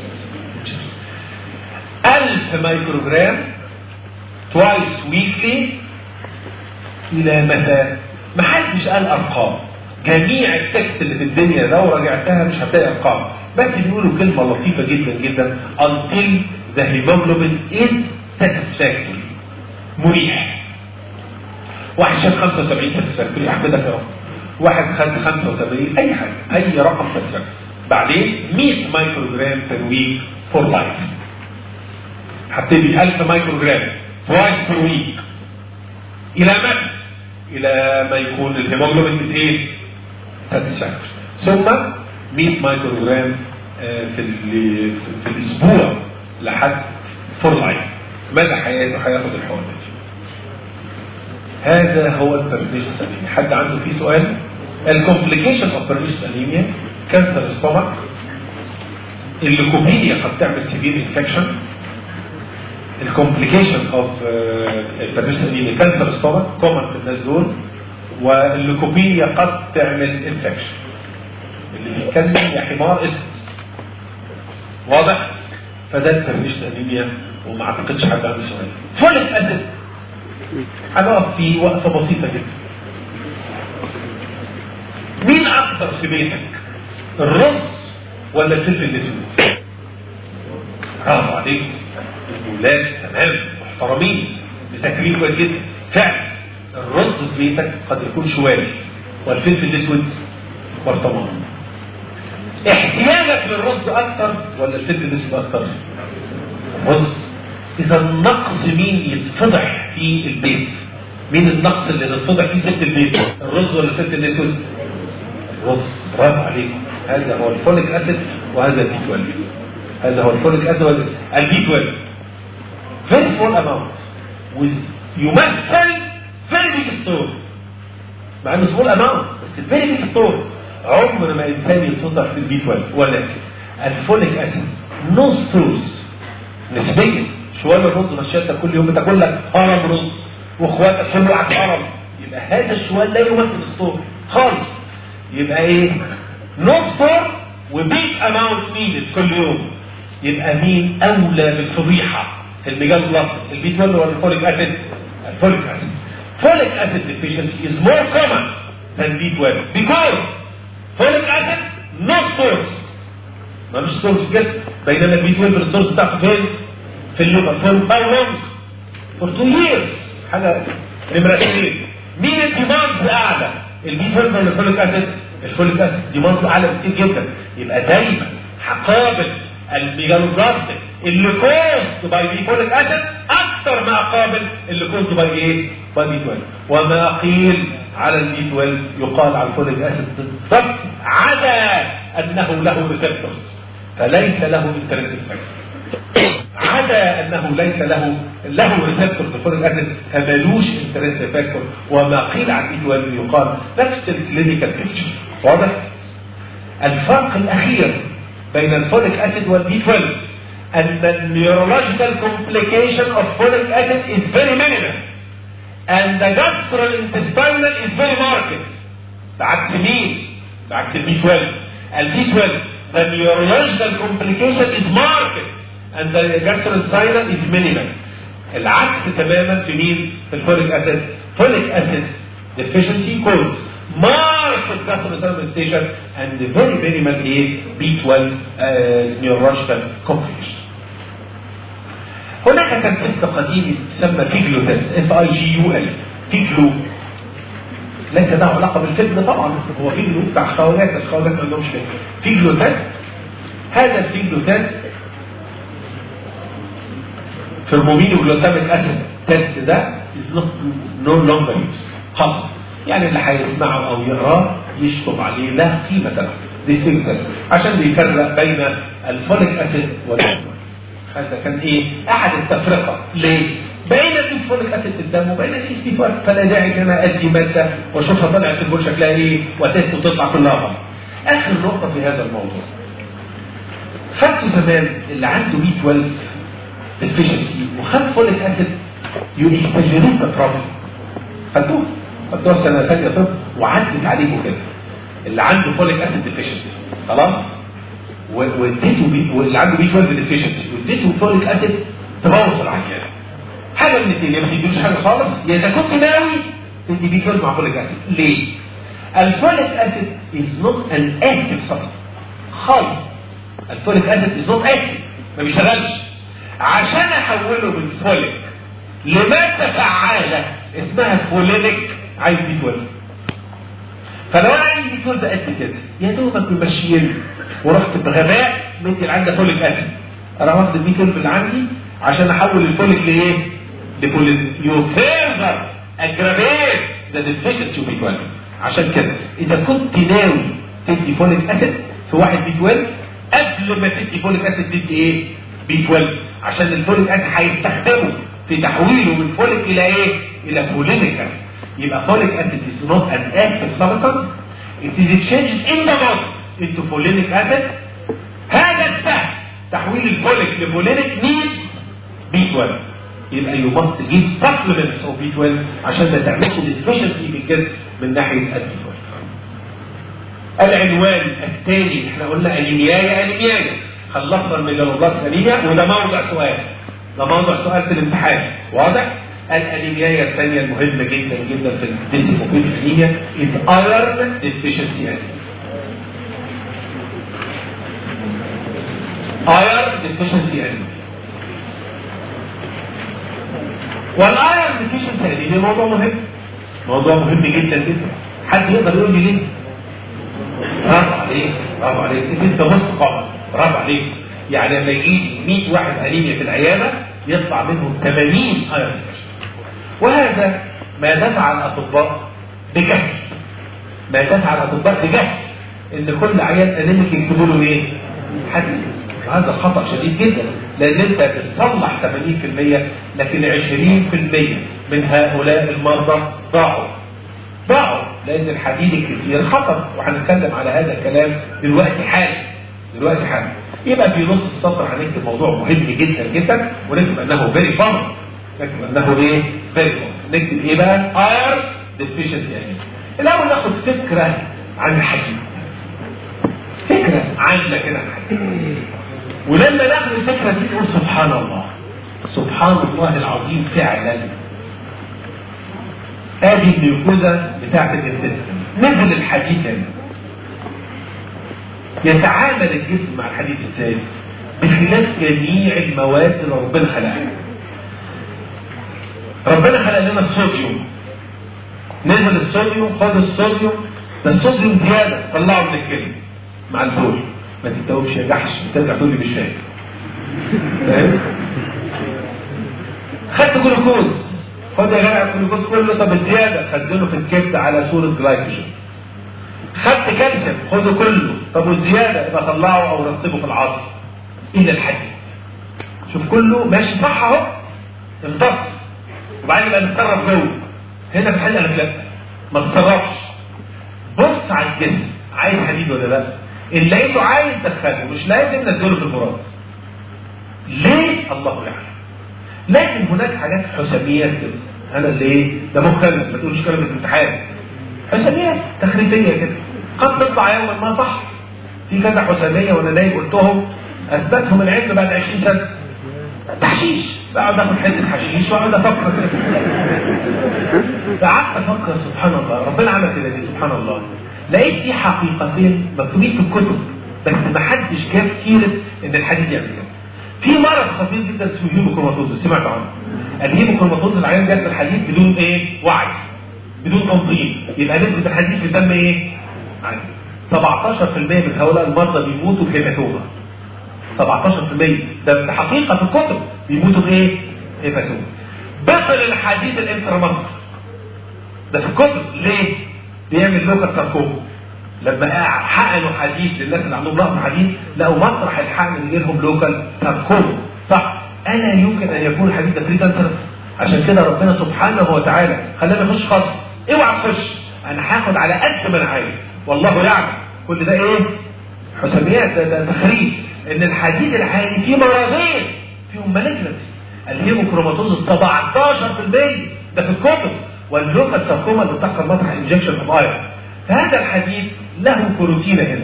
[SPEAKER 1] 1000 مايكروجرام twice weekly الى متى؟ ما حدش قال ارقام جميع التكست اللي في الدنيا لو راجعتها مش هتلاقي ارقام بس بيقولوا كلمه لطيفه جدا جدا until the hemoglobin is satisfactory مريح واحد شاف 75 satisfactory احمدك يا رب واحد خد 85 اي حاجه اي رقم satisfactory بعدين 100 مايكرو جرام بير ويك فور لايف هبتدي 1000 مايكرو جرام twice per week الى متى؟ الى ما يكون الهيموجلوبين ايه؟ ساتسفاكتوري ثم 100 مايكرو جرام في في الاسبوع لحد فور لايف مدى حياته هياخد الحقن دي هذا هو البرنيشس انيميا حد عنده فيه سؤال الكومبليكيشن اوف برنيشس انيميا كانسر ستومك الليكوبينيا قد تعمل سيفير انفكشن الكومبليكيشن اوف البرنيشس انيميا كانسر ستومك كومن في الناس دول والليكوبينيا قد تعمل انفكشن اللي بيتكلم يا حمار اسم واضح فده البرنيشس انيميا وما اعتقدش حد عنده سؤال فوليك اسيد هنقف في وقفه بسيطه جدا مين اكثر في بيتك الرز ولا الفلفل الاسود برافو عليك الاولاد تمام محترمين بتكريم كويس جدا فعلا الرز في بيتك قد يكون شوالي والفلفل الاسود برطمان احتياجك للرز اكثر ولا الفلفل الاسود اكثر الرز اذا النقص مين يتفضح في البيت مين النقص اللي يتفضح فيه ست البيت الرز ولا الفلفل الاسود الرز برافو عليكم هذا هو الفوليك اسيد وهذا البي 12 هذا هو الفوليك اسيد البي 12 very small amount with يمثل very big store مع انه small amount بس very big store عمر ما انسان يتفضح في البي 12 ولكن الفوليك اسيد نو ستورز نسبيا شويه الرز مشيتك كل يوم بتاكل لك هرم رز واخواتك كل واحد هرم يبقى هذا الشوال لا يمثل الصور خالص يبقى ايه نوت ستور وبيج اماونت نيدد كل يوم يبقى مين اولى بالفضيحه الميجال بلس البي 12 ولا الفوليك اسيد الفوليك اسيد فوليك اسيد deficiency is more common than B12 because folic acid no stores ما مش ستورز كده بينما البي 12 الستورز بتاعته فين؟ في الليفر فور باي لونج فور تو ييرز حاجه نمره اثنين مين الديماندز اعلى؟ البي 12 ولا الفوليك اسيد؟ الفوليك اسيد ديماندز اعلى كتير جدا يبقى دايما هقابل الميجالوبلاستيك اللي كوزد باي بي فوليك اسيد اكثر ما اقابل اللي كوزد باي ايه؟ باي بي 12 وما قيل على البي 12 يقال على الفوليك اسيد بالضبط عدا انه له ريسبتورز فليس له انترنت عدا انه ليس له له ريسبتور لفوليك اسيد فمالوش انترنت فاكتور وما قيل عن ايد والد يقال نفس الكلينيكال بيكتشر واضح؟ الفرق الاخير بين الفوليك اسيد والبي 12 ان النيورولوجيكال complication of folic acid is very minimal and the gastrointestinal is very marked بعكس مين؟ بعكس البي 12 البي 12 the neurological complication is marked and the gastrointestinal is minimal العكس تماما في مين؟ في الفوليك اسيد فوليك اسيد deficiency causes marked gastrointestinal manifestation and very minimal ايه B12 uh, neurological complication هناك كان تست قديم يسمى فيجلو تست اف اي جي يو ال فيجلو ليس له علاقه بالفيجلو طبعا هو فيجلو بتاع خواجات الخواجات ما عندهمش فيجلو فيجلو تست هذا الفيجلو تست فيرمومين وجلوتاميك اسيد تيست ده از نو لونجر يوز خلاص يعني اللي هيسمعه او يقراه يشطب عليه لا قيمه له دي سيمتل عشان بيفرق بين الفوليك اسيد والهرمون هذا كان ايه احد التفرقه ليه بين الفوليك اسيد في الدم وبين الاستيفار فلا داعي ان انا ادي ماده واشوفها طلعت في البول شكلها ايه وتست وتطلع كلها غلط اخر نقطه في هذا الموضوع خدته زمان اللي عنده بي 12 ديفيشنسي وخد فوليك اسيد يو اكسجريت ذا بروبلم خدتوه خدتوها سنه ثانيه طب وعدت عليكم كده اللي عنده فوليك اسيد ديفيشنسي خلاص واديته بي واللي عنده بي 12 ديفيشنسي واديته فوليك اسيد تبوظ العيان حاجه من الاثنين يا ما تديوش حاجه خالص يا اذا كنت ناوي تدي بي 12 مع فوليك اسيد ليه؟ الفوليك اسيد از نوت ان اكتف سبستنس خالص الفوليك اسيد از نوت اكتف ما بيشتغلش عشان احوله من فوليك لماده فعاله اسمها فولينيك عايز بي 12 فلو انا عندي بي 12 قد كده يا دوبك ممشيني ورحت بغباء مدي اللي عندها فوليك اسيد انا واخد البي 12 اللي عندي عشان احول الفوليك لايه؟ لفوليك يو فيرذر اجرافيت ذا ديفيشنسي بي 12 عشان كده اذا كنت ناوي تدي فوليك اسيد في واحد بي 12 قبل ما تدي فوليك اسيد تدي ايه؟ بي 12 عشان الفوليك اسيد هيستخدمه في تحويله من فوليك الى ايه؟ الى فولينيك اسيد يبقى فوليك اسيد is not an active substance it is exchanged in the body into folic acid هذا السهم تحويل الفوليك لفولينيك نيد بي 12 يبقى يو ماست جيب سبلمنتس اوف بي 12 عشان ما تعملش ديفيشنسي في الجسم من ناحيه البي 12 العنوان الثاني احنا قلنا انيميايا انيميايا خلصنا الميجالوبلاست انيميا وده موضع سؤال ده موضع سؤال في الامتحان واضح؟ الانيميا الثانيه المهمه جدا جدا في الديسيموبيل انيميا is iron deficiency anemia. iron deficiency anemia. والايرون deficiency anemia موضوع مهم موضوع مهم جدا جدا حد يقدر يقول لي ليه؟ برافو عليك برافو عليك انت مستقبل برافو عليك يعني لما يجي 100 واحد انيميا في العياده يطلع منهم 80 ايرون deficiency وهذا ما دفع الاطباء بجهل ما دفع الاطباء بجهل ان كل عيان انيميك يكتبوا له ايه؟ حديد هذا خطا شديد جدا لان انت بتصلح 80% لكن 20% من هؤلاء المرضى ضاعوا ضاعوا لان الحديد الكثير خطر وهنتكلم على هذا الكلام دلوقتي حالا دلوقتي حالا يبقى في نص السطر هنكتب موضوع مهم جدا جدا ونكتب انه فيري فارم نكتب انه ايه؟ فيري نكتب ايه بقى؟ اير ديفيشنسي يعني الاول ناخد فكره عن الحديد فكره عامه كده عن الحديد ولما ناخد الفكره دي نقول سبحان الله سبحان الله العظيم فعلا ادي الجلوكوزا بتاعت الانسان نزل الحديد هنا يتعامل الجسم مع الحديد ازاي؟ بخلاف جميع المواد اللي ربنا خلقها ربنا خلق لنا الصوديوم نزل الصوديوم خد الصوديوم ده الصوديوم زياده طلعه من الكلى مع البول ما تتوبش يا جحش بترجع تقول لي مش فاهم فاهم خدت جلوكوز خد يا جدع الجلوكوز كله طب الزياده خزنه في الكبد على صوره جلايكوجين خدت كالسيوم خده كله طب والزياده يبقى طلعه او رصبه في العظم الى الحديد شوف كله ماشي صح اهو امتص وبعدين يبقى نتصرف جوه هنا في الحل قال لا ما تتصرفش بص على الجسم عايز حديد ولا لا ان لقيته عايز دخله مش لازم نزله في البراز ليه الله يعلم لكن هناك حاجات حسابيات كده انا اللي ايه ده مختلف ما تقولش كلمه الامتحان حسابيات تخريبيه كده قد تطلع يوما ما صح في كذا حسابيه وانا نايم قلتهم اثبتهم العلم بعد 20 سنه تحشيش بقعد اخد حته حشيش واقعد افكر قعدت افكر سبحان الله ربنا عمل كده ليه سبحان الله لقيت في حقيقتين مكتوبين في الكتب بس ما حدش جاب سيره ان الحديد يعمل كده في مرض خطير جدا اسمه هيموكروماتوز سمعت عنه الهيموكروماتوز العيان جات الحديد بدون ايه وعي بدون تنظيم يبقى نسبه الحديد في الدم ايه عالي 17% من هؤلاء المرضى بيموتوا بهيماتوما 17% ده حقيقه في الكتب بيموتوا بايه هيباتوما بطل الحديد الانتراماسكر ده في الكتب ليه؟ بيعمل لوكا ساركوما لما حقنوا حديد للناس اللي عندهم نقص حديد لقوا مطرح الحقن اللي لهم لوكال ساركوما صح الا يمكن ان يكون الحديد ده بريكانسرس عشان كده ربنا سبحانه وتعالى خلانا نخش خالص اوعى تخش انا هاخد على قد ما انا عايز والله يعلم كل ده ايه؟ حسابيات ده, ده تخريج ان الحديد العالي فيه مرضين فيهم مالجنسي الهيموكروماتوز 17% ده في الكتب واللوكال ساركوما اللي بتحصل مطرح انجكشن اوف ايرون فهذا الحديد له بروتين هنا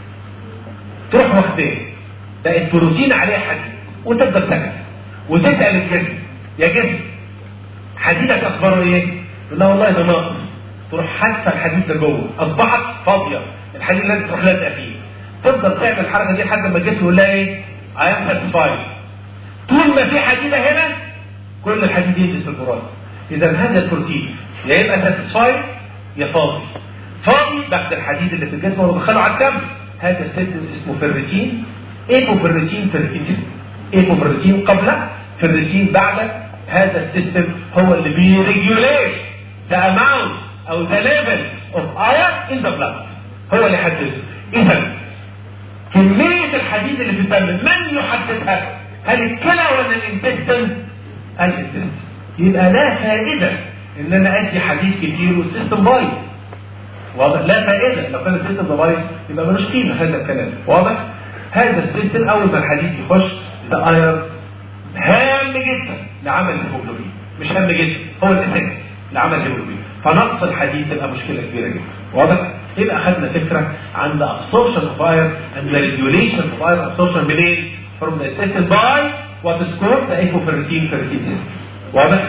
[SPEAKER 1] تروح واخداه بقت بروتين عليه حديد وتفضل تاكل وتسال الجسم يا جسم حديدك اخباره ايه؟ لا والله ده ناقص تروح حاسه الحديد ده جوه اصبحت فاضيه الحديد لازم تروح لازقه فيه تفضل تعمل الحركه دي لحد ما الجسم يقول لها ايه؟ اي ام ساتيسفايد طول ما في حديده هنا كل الحديد ينزل في البراز اذا هذا البروتين يا يبقى ساتيسفايد يا فاضي فاضي بعد الحديد اللي في الجسم وبدخله على الدم هذا السيستم اسمه فيرتين ايبوفيرتين فيرتين ايبوفيرتين قبل فيرتين بعد هذا السيستم هو اللي بيريجوليت ذا اماونت او ذا ليفل اوف ايرون ان ذا بلاد هو اللي يحدده اذا كمية الحديد اللي في الدم من يحددها؟ هل الكلى ولا الانتستن؟ الانتستن يبقى لا فائدة ان انا ادي حديد كتير والسيستم بايظ واضح لا فائدة لو كان السيستم ده بايظ يبقى ملوش قيمة هذا الكلام واضح هذا السيستم اول ما الحديد يخش ده ايرون هام جدا لعمل الهيموجلوبين مش هام جدا هو الاساس لعمل الهيموجلوبين فنقص الحديد تبقى مشكلة كبيرة جدا واضح يبقى اخذنا فكرة عن the absorption of iron and the regulation of iron absorption منين from the intestine by what is called the ecoferritin ferritin system واضح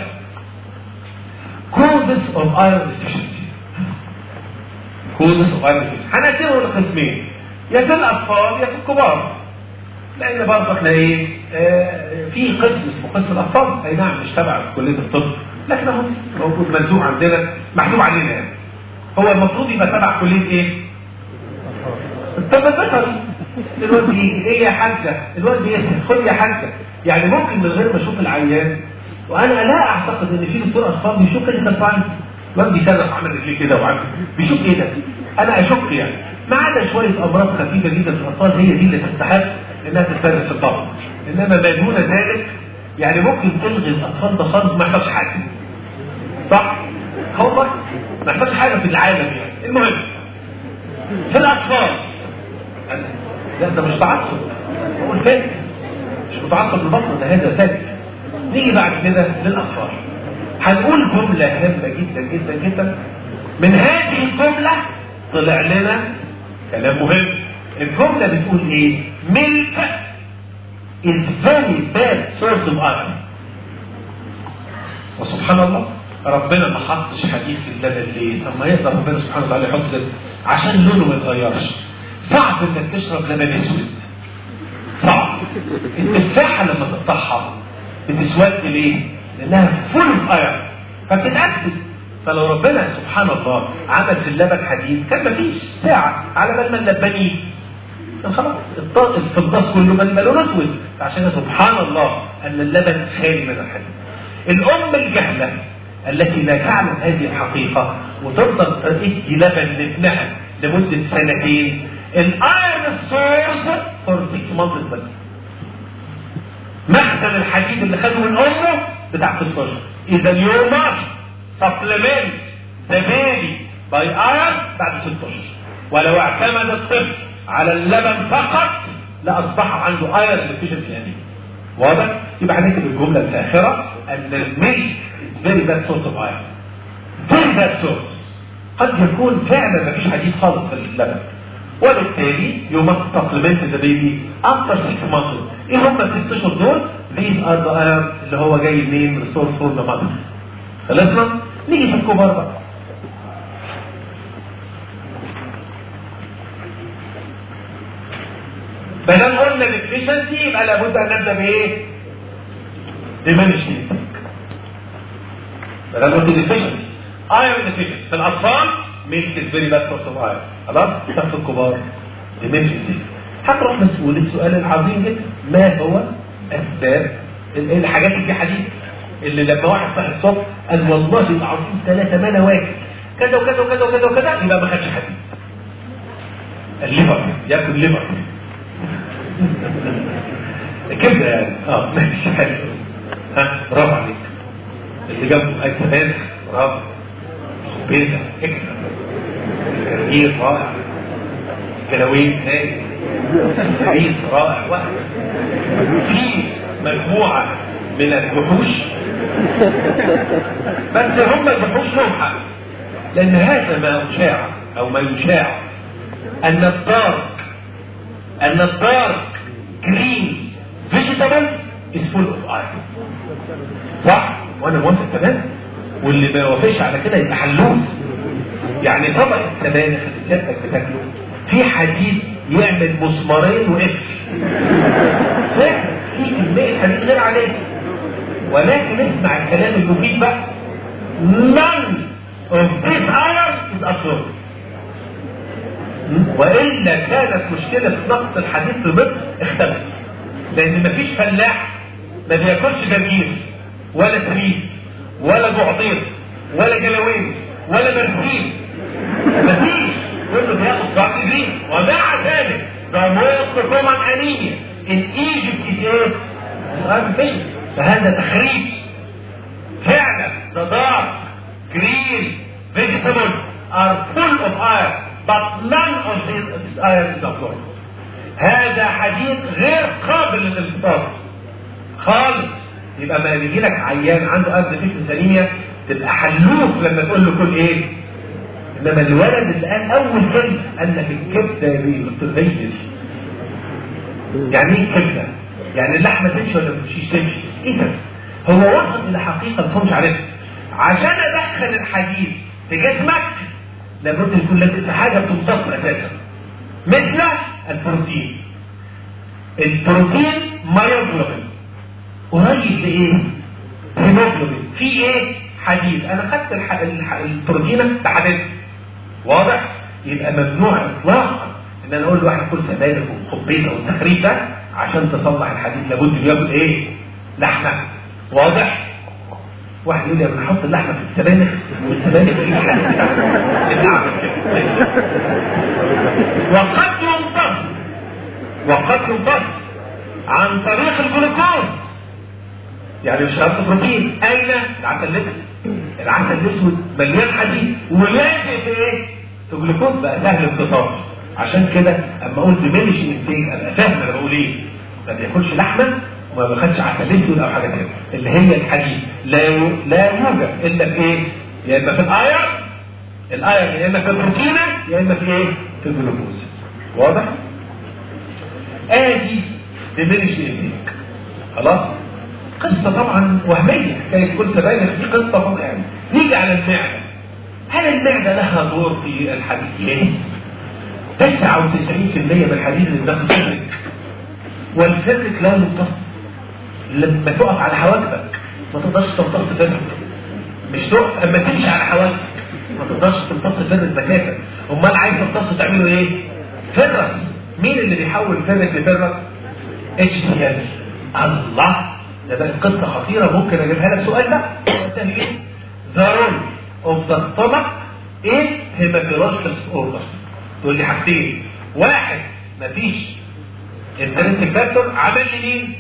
[SPEAKER 1] causes of iron deficiency causes of iron deficiency هنقسمه لقسمين يا في الاطفال يا في الكبار لان برضه احنا ايه آه في قسم اسمه قسم الاطفال اي نعم مش تبع كليه الطب لكن اهو موجود ملزوم عندنا محسوب علينا يعني هو المفروض يبقى تبع كليه ايه؟ الطب البشري الواد بيجي ايه يا حاجه؟ الواد بيسال خد يا حاجه يعني ممكن من غير ما اشوف العيان وانا لا اعتقد ان في دكتور اطفال بيشوف كلينيكال ساينس الواد بيسرح عمل رجليه كده وعمل بيشوف ايه ده؟ انا اشك يعني ما عدا شويه امراض خفيفه جدا في الاطفال هي دي اللي تستحق انها تتدرس في الطب انما ما دون ذلك يعني ممكن تلغي الاطفال ده خالص ما يحصلش حاجه صح؟ هو ما يحصلش حاجه في العالم يعني المهم في الاطفال لا ده مش تعصب هو الفكر مش متعصب للبطن ده هذا فكر نيجي بعد كده للاطفال هنقول جمله هامه جدا جدا جدا من هذه الجمله طلع لنا كلام مهم الجمله بتقول ايه ملك is very bad source of iron وسبحان الله ربنا ما حطش حديد في اللبن ليه؟ طب ما يقدر ربنا سبحانه وتعالى يحط كده عشان لونه ما يتغيرش. صعب انك تشرب لبن اسود. صعب. التفاحه لما تقطعها بتسود ليه؟ لانها فول اوف ايرون فبتتاكد فلو ربنا سبحان الله عمل في اللبن حديد كان مفيش ساعه على بال ما اللبن يجي. خلاص الفضاس كله بل لونه اسود عشان سبحان الله ان اللبن خالي من الحديد. الام الجهله التي لا تعلم هذه الحقيقة وتفضل تدي لبن لابنها لمدة سنتين الايرون ستورز فور 6 مانثس بس مخزن الحديد اللي خده من امه بتاع 16 اذا يو ماست سبلمنت ذا بيبي باي ايرون بعد 16 ولو اعتمد الطفل على اللبن فقط لاصبح عنده ايرون ديفيشنسي انيميا واضح؟ يبقى هنكتب الجملة الآخرة أن الميلك very bad source of iron. very bad source. قد يكون فعلا ما فيش حديد خالص في اللبن. وبالتالي you must supplement the baby after six months. ايه هم الست اشهر دول؟ these are the iron اللي هو جاي منين؟ resource for the mother. خلصنا؟ نيجي في الكبار بقى. ما دام قلنا deficiency يبقى لابد ان نبدا بايه؟ diminished بدل قلت deficiency iron deficiency في الاطفال ميلك از فيري باد سورس اوف ايرون خلاص طب في الكبار deficiency هتروح مسؤول السؤال العظيم جدا ما هو اسباب الحاجات اللي في حديد اللي لما واحد صحي الصبح قال والله العظيم ثلاثه ما انا واكل كذا وكذا وكذا وكذا وكذا يبقى ما خدش حديد الليفر ياكل ليفر كبده يعني اه ماشي حلو ها برافو عليك اللي جنبه اي كمان برافو خبيزه اكسر الكريم رائع كلاوين هاي عيد رائع واحد في مجموعة من الوحوش بس هم الوحوش لهم حق لأن هذا ما أشاع أو ما يشاع أن الدارك أن الدارك جرين vegetables is full of iron صح؟ وأنا موافق تمام واللي ما يوافقش على كده يبقى حلول يعني طبق السبانخ اللي سيادتك بتاكله في حديد يعمل مسمارين وقفل في كمية حديد غير عليه ولكن اسمع الكلام المفيد بقى none of this iron is absorbed وإلا كانت مشكلة نقص الحديد في مصر اختفت لأن مفيش فلاح ما بياكلش جرجير ولا تريس ولا جعطير ولا جلاوين ولا مرسيل مفيش كله بياخد ضغط جرين ومع ذلك the most common anemia in Egypt is ايه؟ الغرب فهذا تخريب فعلا the dark green vegetables are full of iron but none of this iron is absorbed هذا حديث غير قابل للانتصار خالص يبقى ما يجي لك عيان عنده قلب فيش سليميا تبقى حلوف لما تقول له كل ايه انما الولد اللي قال اول كلمه قال لك الكبده دي بتغير يعني ايه الكبده؟ يعني اللحمه تمشي ولا ما تمشيش تمشي اذا هو وصل الى حقيقه بس هو مش عارفها عشان ادخل الحديد في جسمك لابد يكون لك في حاجه بتمتص اساسا مثل البروتين البروتين مايوجلوبين قريب لايه؟ هيموجلوبين في ايه؟ حديد انا خدت الح... الح... البروتينه بحديدها واضح؟ يبقى ممنوع اطلاقا ان انا اقول لواحد كل سبانخ وخبيزه والتخريب ده عشان تصلح الحديد لابد ياكل ايه؟ لحمه واضح؟ واحد يقول لي انا احط اللحمه في السبانخ والسبانخ في الحديد اعمل كده وقد يمتص وقد يمتص عن طريق الجلوكوز يعني مش شرط بروتين اين العسل الاسود العسل الاسود مليان حديد ولازق في ايه في جلوكوز بقى سهل امتصاصه عشان كده اما اقول ديمينش ستيك ابقى فاهم انا بقول ايه ما بياكلش لحمه وما بياخدش عسل اسود او حاجه كده اللي هي الحديد لا يو... لا يوجد الا في ايه يا اما في الاير الاير يا اما في البروتينه يا اما في ايه في الجلوكوز واضح ادي ديمينش ستيك خلاص قصة طبعا وهمية حكاية كل سبانخ دي قصة طبعا يعني نيجي على المعدة هل المعدة لها دور في الحديد؟ ليه؟ 99% من الحديد اللي بناخده فرك والفرك لا يمتص لما تقف على حواجبك ما تقدرش تمتص فرك مش تقف اما تمشي على حواجبك ما تقدرش تمتص فرك بكاتك امال عايز تمتص تعمله ايه؟ فرك مين اللي بيحول فرك لفرك؟ اتش سي ال الله ده بقى قصة خطيرة ممكن اجيبها لك سؤال ده الثاني ايه؟ The role of the stomach in hematological disorders تقول لي حاجتين واحد مفيش انترنت فاكتور عمل لي مين؟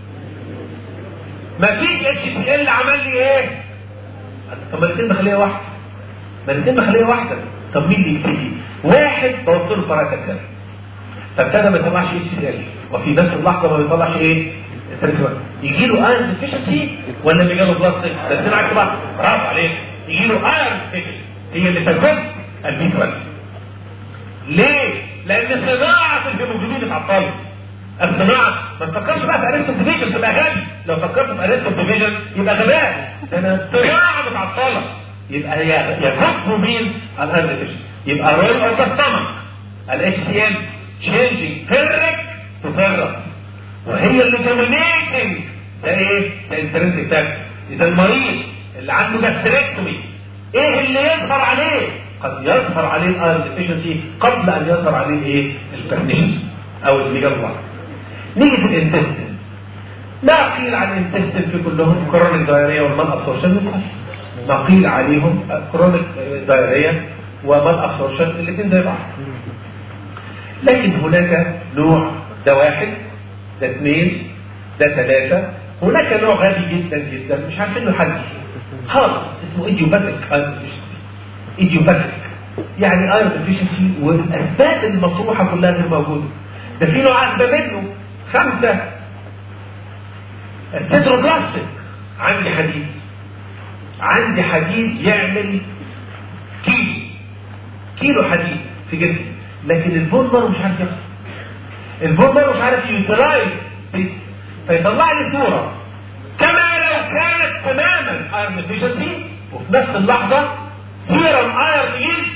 [SPEAKER 1] مفيش اتش سي ال عمل لي ايه؟ طب ما الاثنين بخليها واحده ما الاثنين بخليها واحده طب مين اللي يبتدي؟ واحد بوصله فرات الدم فابتدى ما يطلعش اتش سي ال وفي نفس اللحظه ما بيطلعش ايه؟ يجي له ايرون ديفيشنسي ولا بيجي له بلاستيك ده الاثنين عكس بعض برافو عليك يجي له ايرون ديفيشنسي هي اللي سببت البي 12 ليه؟ لان صناعه الهيموجلوبين اتعطلت الصناعه ما تفكرش بقى في اريستو ديفيجن تبقى غبي لو فكرت في اريستو ديفيجن يبقى غباء لان الصناعه متعطله يبقى هي يكف مين الايرون ديفيشن يبقى رول اوف ذا ستمك الاتش سي ام changing ferric to ferrous وهي اللي دومينيتنج ده ايه؟ ده انترنت فاكتور اذا المريض اللي عنده جاستريكتومي ايه اللي يظهر عليه؟ قد يظهر عليه الايرون ديفيشنسي قبل ان يظهر عليه ايه؟ البرنيشن او الميجالوبلاست نيجي في الانتستين ما قيل عن الانتستين في كلهم كرونيك دايريا والمال ابسورشن ما قيل عليهم كرونيك دايريا ومال ابسورشن الاثنين زي بعض لكن هناك نوع ده واحد ده اثنين ده ثلاثة هناك نوع غبي جدا جدا مش عارفين له حل خالص اسمه ايديوباثيك ايرون ديفيشنسي ايديوباثيك يعني ايرون ديفيشنسي والاسباب المطروحه كلها غير موجوده ده في نوع اسباب منه خمسه السيتروبلاستيك عندي حديد عندي حديد يعمل كيلو كيلو حديد في جسمي لكن البولمر مش عارف ياخد البولمر مش عارف يوتلايز فيطلع لي صوره كما لو كانت تماما ايرون ديفيشنسي وفي نفس اللحظه سيرم ايرون ايز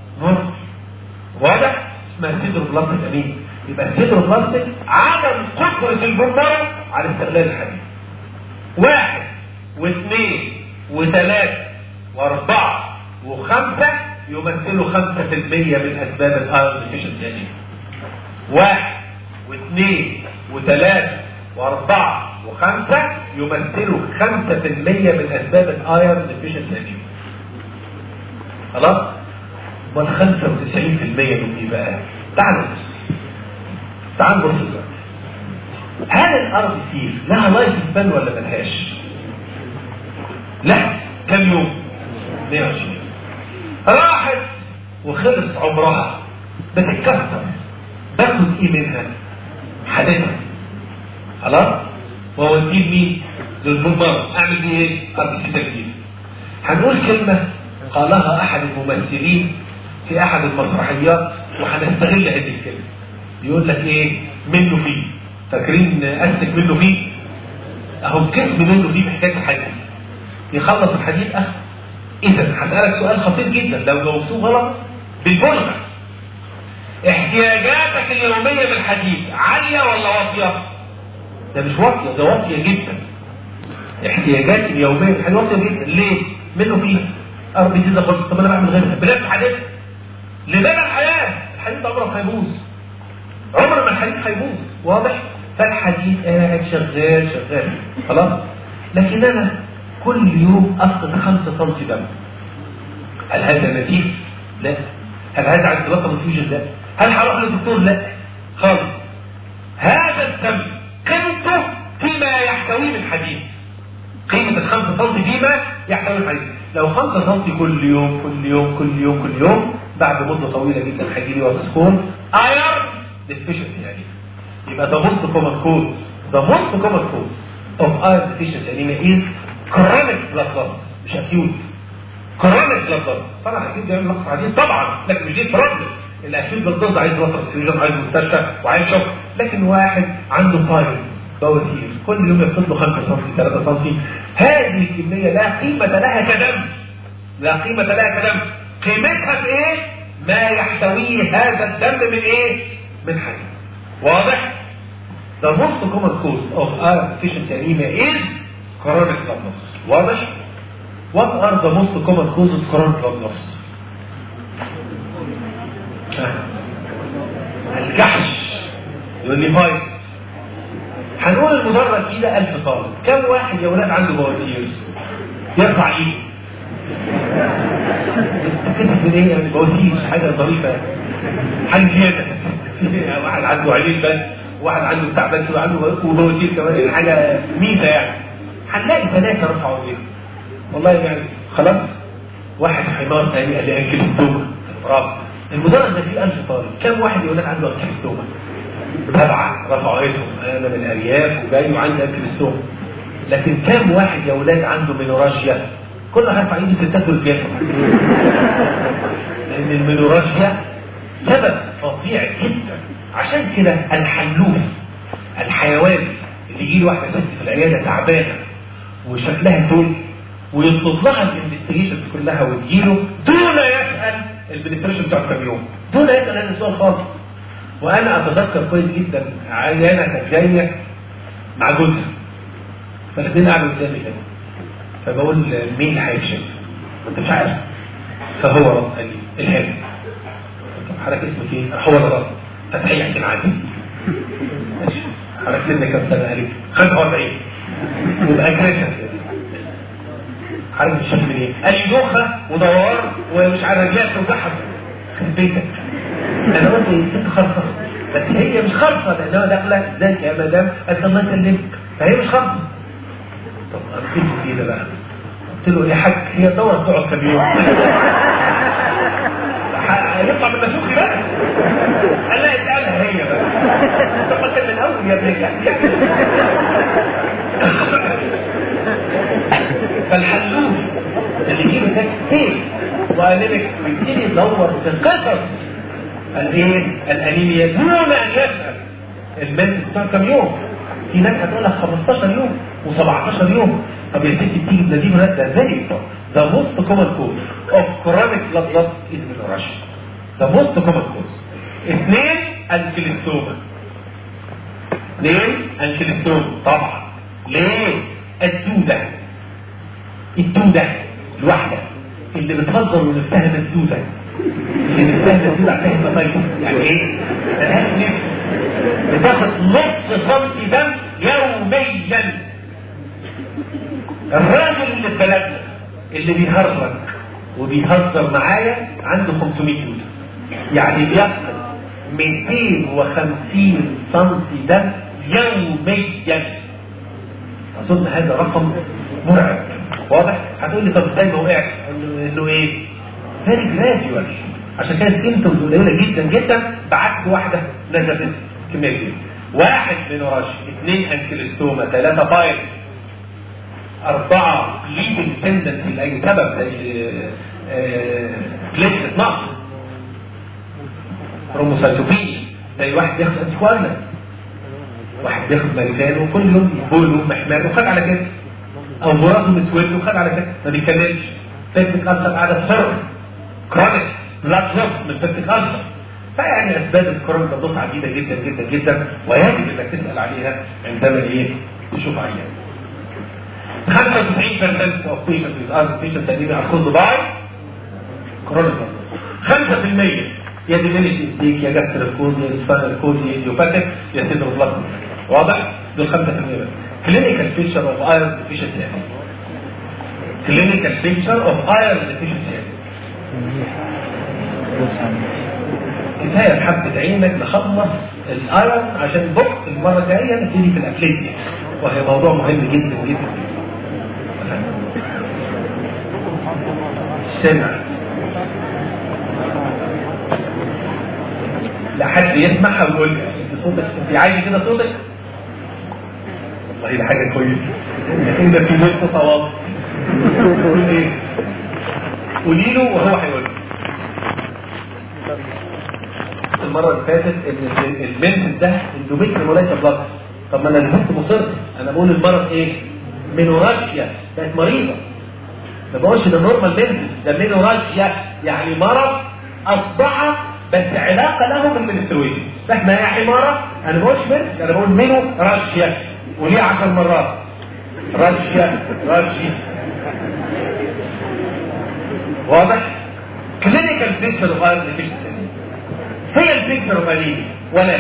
[SPEAKER 1] واضح اسمها سيدروبلاستيك امين يبقى السيدروبلاستيك عدم قدره البولمر على استغلال الحديد واحد واثنين وثلاثة واربعة وخمسة يمثلوا خمسة في المية من أسباب الأيرون ديفيشنسي أنيميا. واحد واثنين وثلاثة واربعة وخمسة يمثلوا خمسة في المية من أسباب الأيرون ديفيشنسي أنيميا. خلاص؟ امال 95% من ايه بقى؟ تعالوا بص. تعالوا بص دلوقتي. هل الارض فيه لها لايف سبان ولا ملهاش؟ لا كم يوم؟ 120 راحت وخلص عمرها بتتكسر باخد ايه منها؟ حدثها خلاص؟ واوديه لمين؟ للمنبر اعمل بيه ايه؟ ارض تجديد هنقول كلمه قالها احد الممثلين في احد المسرحيات وهنستغل هذه الكلمه يقول لك ايه؟ منه فيه فاكرين اسلك منه فيه اهو الكسب منه فيه محتاج حديد يخلص الحديد اخر اذا هسألك سؤال خطير جدا لو جاوبتوه غلط بالبلغة احتياجاتك اليومية بالحديد عالية ولا واطية؟ ده مش واطية ده واطية جدا احتياجاتي اليومية بالحديد واطية جدا ليه؟ منه فيه ارض جديدة خالص طب انا بعمل غيرها بنفس حديد لمدى الحياة الحديد عمره ما هيبوظ عمر ما الحديد هيبوظ واضح فالحديد قاعد شغال شغال خلاص لكن انا كل يوم افقد 5 سم دم هل هذا نتيجه لا هل هذا عند بلاد ترانسفيوجن لا هل هروح للدكتور لا خالص هذا الدم قيمته فيما يحتويه من حديد قيمة الخمسة سم فيما يحتوي الحديد لو خمسة سم كل يوم كل يوم كل يوم كل يوم بعد مدة طويلة جدا هيجي لي وتسكون ايرن ديفيشنسي يعني يبقى ده موست كومن كوز ده موست كومن كوز اوف ايرن ديفيشنسي انيميا از كرونيك بلاد لوس مش اكيوت كرونيك بلاد لوس طبعا اكيد بيعمل نقص عديد طبعا لكن مش دي بروبلم الاكيوت بلاد لوس عايز بلاد ترانسفيوجن عايز مستشفى وعايز شغل لكن واحد عنده بايرز بواسير كل يوم يفقد له 5 سم 3 سم هذه الكميه لا قيمه لها كدم لا قيمه لها كدم قيمتها في ايه؟ ما يحتويه هذا الدم من ايه؟ من حديد واضح؟ The most common cause of iron deficiency anemia is chronic blood loss. واضح؟ What are the most common causes of chronic blood loss? الجحش يقول لي فايت هنقول المدرج دي ده 1000 طالب كم واحد يا ولاد عنده بواسير يرفع ايده كسب من ايه يعني بواسير حاجه ظريفه حاجه زياده واحد عنده عينين بس واحد عنده بتاع بس وعنده وبواسير كمان حاجه ميزه يعني هنلاقي ثلاثه رفعوا ايديهم والله يعني خلاص واحد حمار ثاني قال لي انكل ستوما برافو المدرج ده فيه 1000 طالب كم واحد يقول لك عنده انكل ستوما سبعه رفعوا ايدهم انا من الارياف وجاي وعندي انكل ستوما لكن كم واحد يا ولاد عنده مينوراجيا كل واحد رفع ايده ستات ورجاله لان المينوراجيا سبب فظيع جدا عشان كده الحلوف الحيوان اللي يجي له واحده ست في العياده تعبانه وشكلها تول ويطلب لها الانفستيجيشنز كلها وتجيله دون يسال البنستريشن بتاع كام يوم دون يسال هذا السؤال خالص وانا اتذكر كويس جدا عيانه كانت جايه مع جوزها فالاثنين قعدوا قدامي كده فبقول مين اللي هيكشف؟ انت مش عارف فهو رد قال لي الهام طب حضرتك اسمك ايه؟ هو اللي رد فتحيه حسين عادي ماشي حضرتك سنك كام سنه قال لي 45 يبقى كريشن عارف الشيخ من ايه؟ قال لي دوخه ودوار ومش على رجليها توجعها في بيتك انا قلت ايه ست خرصه بس هي مش خرصه لانها داخله ازيك يا مدام قالت الله يسلمك فهي مش خرصه طب امسكت في كده بقى قلت له يا حاج هي دور تقعد كام يوم يطلع من نفوخي بقى قال لا اسالها هي بقى انت قلت من الاول يا ابنك فالحلوف اللي يجيب سكتين وقالبك ويبتدي يدور في قصص الايه الانيميا دون ان يسال البنت بتاع كام يوم في ناس هتقول لك 15 يوم و17 يوم طب يا ستي بتيجي بناديم لا ده زي The most common cause of chronic blood loss is menorrhagia. The most common cause. اثنين انكليستوما. اثنين انكليستوما طبعا. ليه؟ الدودة. الدودة الواحدة اللي بتهزر ونفسها مسدودة. اللي نفسها مسدودة عشان هيباتايتس يعني ايه؟ ملهاش نفس. بتاخد نص سنتي دم يوميا. الراجل اللي في بلدنا اللي بيهرج وبيهزر معايا عنده 500 دولار يعني بيفقد 250 سم دم يوميا اظن هذا رقم مرعب واضح هتقول لي طب ازاي ما وقعش انه ايه فيري جراديوال عشان كده السيمتومز قليله جدا جدا بعكس واحده نزلت كميه كبيره واحد منوراش اثنين انكلستوما ثلاثه بايل أربعة ليدنج تندنسي لأي سبب زي بليتلت نقص كروموسايتوبينيا زي واحد بياخد أنسكوالنا واحد بياخد ماريجان وكل يوم بولو محمر وخد على كده أو مراته مسود وخد على كده ما بيكملش فيتك ألسر قاعدة بسرعة كرونيك بلاد لوس من فيتك ألسر فيعني أسباب الكورونا بتبص عديدة جدا جدا جدا ويجب إنك تسأل عليها عندما إيه تشوف عيان 95% of patients with artificial anemia are caused by coronavirus 5% يا diminished intake يا gastrocose يا spinal يا idiopathic يا sideroblastic واضح؟ دول 5% بس clinical picture of iron deficiency clinical picture of iron deficiency كفايه بحبة عينك نخلص الايرون عشان بكره المره الجايه نبتدي في الافليزيا وهي موضوع مهم جدا جدا سمع لا حد يسمعها ويقول لي انت صوتك انت عايز كده صوتك والله ده حاجه كويسه لكن ده في نص تواصل قول ايه قولي له وهو هيقول المره اللي فاتت ان البنت ده اندوميتريوم وليس بلاد طب ما انا البنت مصر انا بقول المرض ايه مينوراشيا بقت مريضه ما بقولش ده نورمال بنت ده مينوراشيا يعني مرض اصبح بس علاقه له بالمنسترويشن فاحنا يا حماره انا ما بقولش بنت انا بقول مينوراشيا وليه 10 مرات راشيا راشيا واضح كلينيكال بيكتشر اوف ايرون ديفيشنسي هي البيكتشر اوف انيميا ولا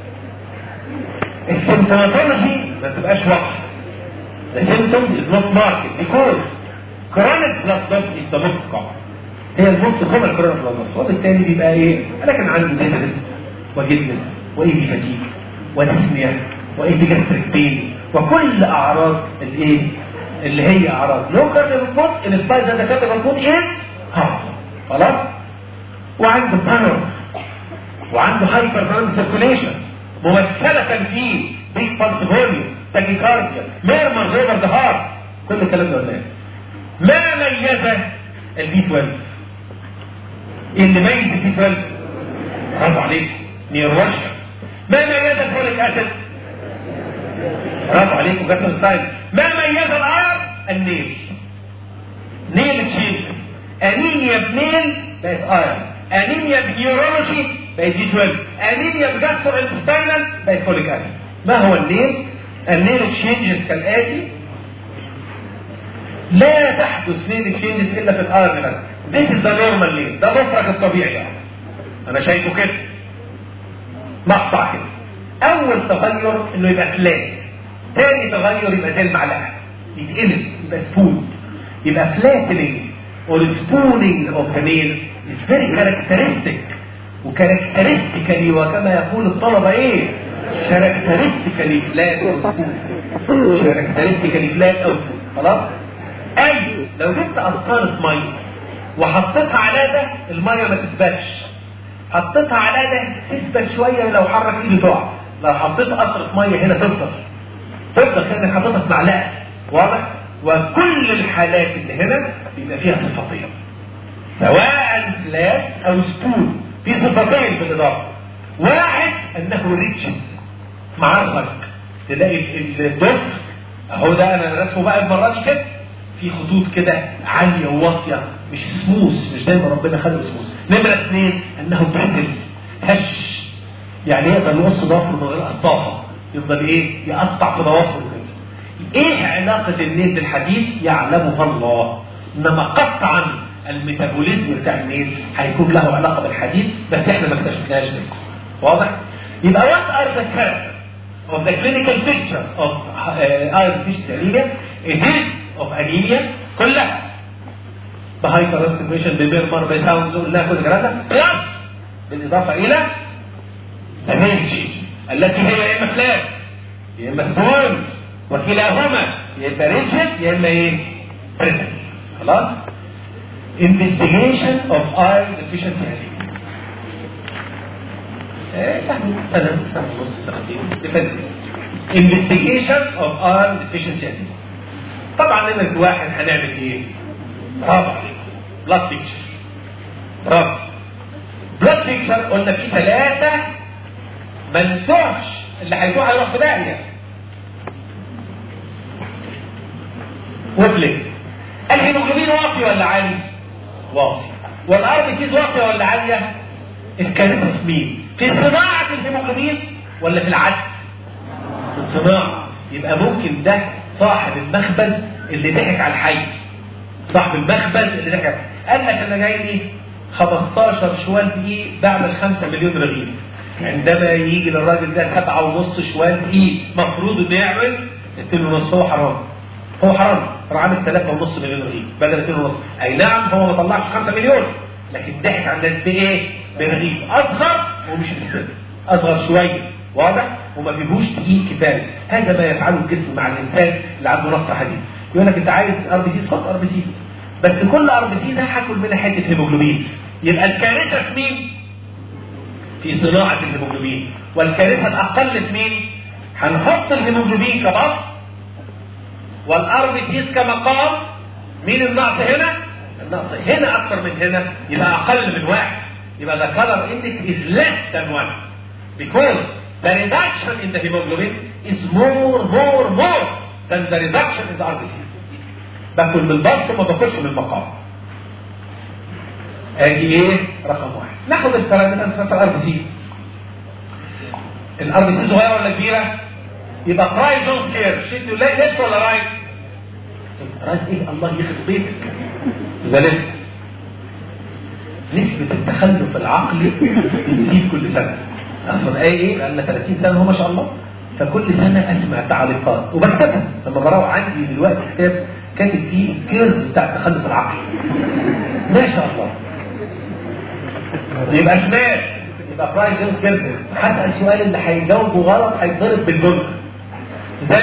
[SPEAKER 1] السيمتوماتولوجي ما تبقاش واضحه The symptoms is not marked because chronic blood loss is the most common. هي الموست كومن chronic blood loss وبالتالي بيبقى ايه؟ انا كان عندي ديزنس وجدنس وايدي فتيك وديسنيا وايدي جاستريك بين وكل اعراض الايه؟ اللي هي اعراض لو كان المفروض السبايس ده كان المفروض ايه؟ ها خلاص؟ وعنده بانر وعنده هايبر براند سيركوليشن ممثلة فيه بيج بالس فوليوم تاكيكارديا ميرمر ريفر ذا هارت كل الكلام ده قلناه ما ميز البي 12 اللي ميز البي 12 برافو عليك نيروشيا ما ميز الفوليك اسيد برافو عليك وجاتون سايد ما ميز الاير النيل نيل تشينج انيميا بنيل بقت اير انيميا بنيورولوجي بقت بي 12 انيميا بجاسترو انتستينال بقت فوليك اسيد ما هو النيل النيل تشينجز كالاتي لا تحدث نيل تشينجز الا في الايرن بس This is the normal نيل ده مفرق الطبيعي يعني. انا شايفه كده مقطع كده اول تغير انه يبقى فلات تاني تغير يبقى زي المعلقه يتقلب يبقى سبون يبقى flattening or spooning of the nail is very characteristic وكاركترستيكالي وكما يقول الطلبة ايه كاركترستيكالي فلات او سبون كاركترستيكالي فلات او سبون خلاص اي لو جبت قطرة ميه وحطيتها على ده الميه ما تثبتش حطيتها على ده تثبت شويه لو حرك ايدي تقع لو حطيت قطرة ميه هنا تفضل تفضل كانك حاططها في معلقه واضح وكل الحالات اللي هنا بيبقى فيها صفتين سواء فلات او سبون في صفتين في الاضافه واحد انه ريتش معرض تلاقي الضفر اهو ده انا رسمه بقى المره دي كده في خطوط كده عاليه وواطيه مش سموث مش زي ما ربنا خلق سموث نمره اثنين انه بريتل هش يعني يقدر يقص ضفر من غير قطافه يفضل ايه يقطع في ضوافره كده ايه علاقه النيل بالحديد يعلمها الله انما قطعا الميتابوليزم بتاع النيل هيكون له علاقه بالحديد بس احنا ما اكتشفناهاش لسه واضح يبقى what are the characters of the clinical picture of uh, iron deficiency anemia it is of anemia كلها بهايبرنسيفيشن ببيرمر بساوندز قلنا كل الكلام ده بلس بالاضافه الى الرينجز التي هي يا اما فلات يا اما سبون وكلاهما يا اما رينجز يا اما ايه؟ بريتل خلاص؟ investigation of iron deficiency anemia يعني سنة سنة ونص سنتين depends investigation of iron deficiency anemia طبعا نمرة واحد هنعمل ايه؟ برافو عليكم بلاد بيكشر برافو بلاد بيكشر قلنا في ثلاثة ما نتوهش اللي هيتوه هيروح في داهية وبلك الهيموجلوبين واطي ولا عالي؟ واطي والارض كيس واطية ولا عالية؟ الكارثة في مين؟ في صناعة الهيموجلوبين ولا في العد؟ في الصناعة يبقى ممكن ده صاحب المخبز اللي ضحك على الحي صاحب المخبز اللي ضحك قال لك انا جاي لي 15 شوال دقيق بعمل 5 مليون رغيف عندما يجي للراجل ده سبعة ونص شوال دقيق مفروض انه يعمل 2 ونص هو حرام هو حرام راح عامل 3 ونص مليون رغيف بدل 2 ونص اي نعم هو ما طلعش 5 مليون لكن ضحك على الناس بايه؟ برغيف اصغر ومش بالسن اصغر شويه واضح وما فيهوش دقيق كفايه هذا ما يفعله الجسم مع الانسان اللي عنده نقص حديد يقول لك انت عايز ار بي سي خد ار بي سي بس كل ار بي سي ده هاكل منها حته هيموجلوبين يبقى الكارثه في مين؟ في صناعه الهيموجلوبين والكارثه الاقل في مين؟ هنحط الهيموجلوبين كبط والار بي سيز كمقام مين النقص هنا؟ النقص هنا اكثر من هنا يبقى اقل من واحد يبقى the color index is less than one because the reduction in the hemoglobin is more more more than the reduction in the RBC باكل من البطن وما باكلش من المقام ادي ايه رقم واحد ناخد البارامترز بتاعت الار بي سي الار بي سي صغيره ولا كبيره يبقى برايس دون سكير شيت ليفت ولا رايت رايت ايه الله يخرب بيتك ده ليفت نسبة التخلف العقلي بتزيد كل سنة أصلا أي إيه بقالنا 30 سنة هو ما شاء الله فكل سنة أسمع تعليقات وبكتبها لما بروح عندي دلوقتي كتاب كاتب فيه الكيرف بتاع التخلف العقلي ما شاء الله يبقى شمال يبقى برايس جيمس كيرف حتى السؤال اللي هيجاوبه غلط هيتضرب بالجملة زي